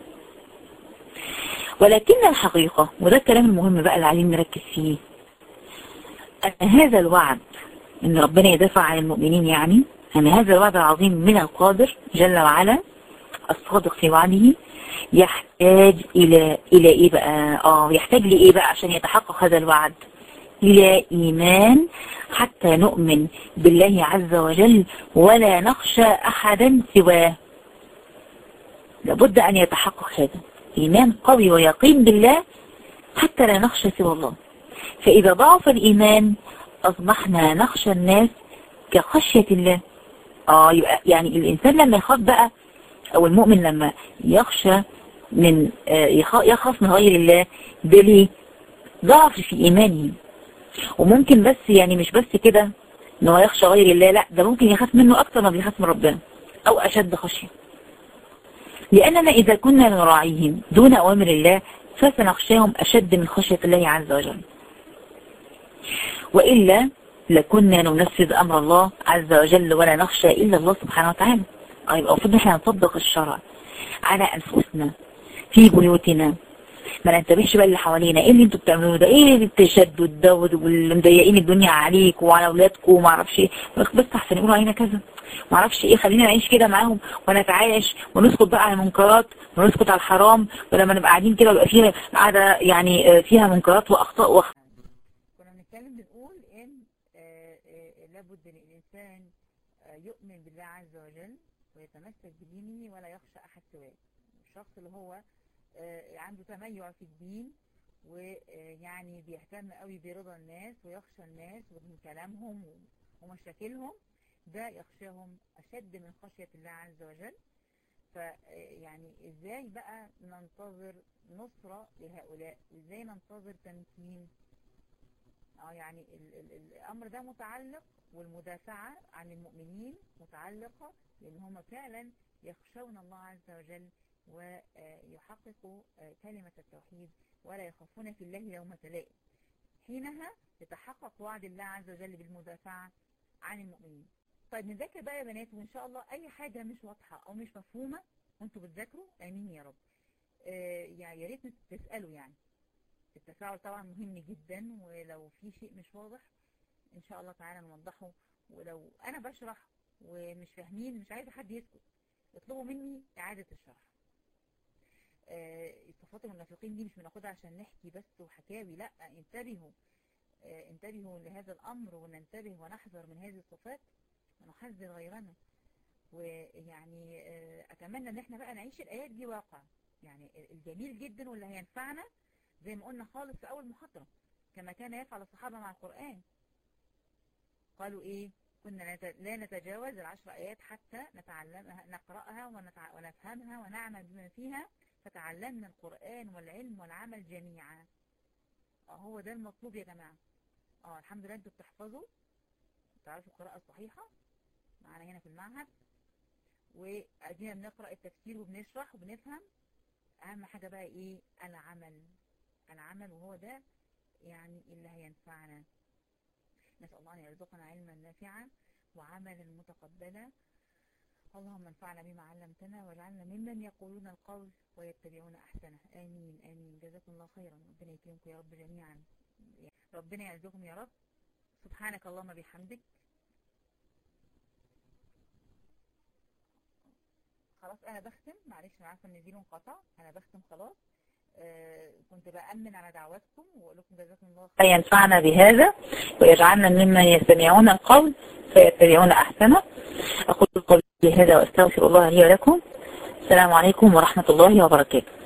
ولكن الحقيقة وده الكلام المهم بقى اللي عايزين نركز فيه أن هذا الوعد ان ربنا يدافع عن المؤمنين يعني ان هذا الوعد العظيم من القادر جل وعلا الصادق في وعده يحتاج الى الى ايه بقى اه يحتاج لايه بقى عشان يتحقق هذا الوعد الى ايمان حتى نؤمن بالله عز وجل ولا نخشى احدا سواه لابد ان يتحقق هذا ايمان قوي ويقين بالله حتى لا نخشى سوى الله فاذا ضعف الايمان أصبحنا نخشى الناس كخشية الله آه يعني الإنسان لما يخاف بقى أو المؤمن لما يخشى من آه يخاف من غير الله ده ليه ضعف في إيمانه وممكن بس يعني مش بس كده ان هو يخشى غير الله لا ده ممكن يخاف منه أكثر ما بيخاف من ربنا أو أشد خشية لأننا إذا كنا نراعيهم دون أوامر الله فسنخشاهم أشد من خشية الله عز وجل وإلا لكنا ننفذ أمر الله عز وجل ولا نخشى إلا الله سبحانه وتعالى يبقى المفروض احنا نطبق الشرع على أنفسنا في بيوتنا ما ننتبهش بقى اللي حوالينا ايه اللي انتوا بتعملوه ده ايه التشدد ده واللي مضيقين الدنيا عليك وعلى اولادكم وما اعرفش ايه بس احسن يقولوا علينا كذا ما اعرفش ايه خلينا نعيش كده معاهم ونتعايش ونسكت بقى على المنكرات ونسكت على الحرام ولما نبقى قاعدين كده ويبقى فيها قاعده يعني فيها منكرات واخطاء وخ... كنا بنتكلم بنقول ان لابد للانسان يؤمن بالله عز وجل ويتمسك بدينه ولا يخشى احد سواه الشخص اللي هو عنده تميع في الدين ويعني بيهتم قوي برضا الناس ويخشى الناس ومن كلامهم ومشاكلهم ده يخشاهم أشد من خشية الله عز وجل فيعني ازاي بقى ننتظر نصرة لهؤلاء ازاي ننتظر تمكين اه يعني ال ال الامر ده متعلق والمدافعة عن المؤمنين متعلقة لان هم فعلا يخشون الله عز وجل ويحققوا كلمة التوحيد ولا يخافون في الله يوم تلائم حينها يتحقق وعد الله عز وجل بالمدافعة عن المؤمنين طيب نذاكر بقى يا بنات وان شاء الله اي حاجة مش واضحة او مش مفهومة وانتوا بتذاكروا امين يا رب آه يعني يا ريت تسألوا يعني التفاعل طبعا مهم جدا ولو في شيء مش واضح ان شاء الله تعالى نوضحه ولو انا بشرح ومش فاهمين مش عايزة حد يسكت اطلبوا مني اعادة الشرح صفات المنافقين دي مش بناخدها عشان نحكي بس وحكاوي لا انتبهوا اه انتبهوا لهذا الامر وننتبه ونحذر من هذه الصفات ونحذر غيرنا ويعني اه اتمنى ان احنا بقى نعيش الايات دي واقع يعني الجميل جدا واللي هينفعنا زي ما قلنا خالص في اول محاضرة كما كان يفعل الصحابة مع القرآن قالوا ايه كنا لا نتجاوز العشر آيات حتى نتعلمها نقرأها ونتع... ونفهمها ونعمل بما فيها فتعلمنا القرآن والعلم والعمل جميعا هو ده المطلوب يا جماعة اه الحمد لله انتوا بتحفظوا بتعرفوا القراءة الصحيحة معانا هنا في المعهد وادينا بنقرأ التفسير وبنشرح وبنفهم اهم حاجة بقى ايه العمل العمل وهو ده يعني اللي هينفعنا نسأل الله أن يرزقنا علما نافعا وعملا متقبلا اللهم انفعنا بما علمتنا واجعلنا ممن يقولون القول ويتبعون أحسنه آمين آمين جزاكم الله خيرا ربنا يكرمكم يا رب جميعا ربنا يرزقكم يا رب سبحانك اللهم بحمدك خلاص أنا بختم معلش أنا عارفة إن دي انقطع أنا بختم خلاص آه كنت بأمن على دعواتكم وأقول لكم جزاكم الله خيرا ينفعنا بهذا ويجعلنا ممن يستمعون القول فيتبعون أحسنه أقول قولي هذا وأستغفر الله لي ولكم السلام عليكم ورحمة الله وبركاته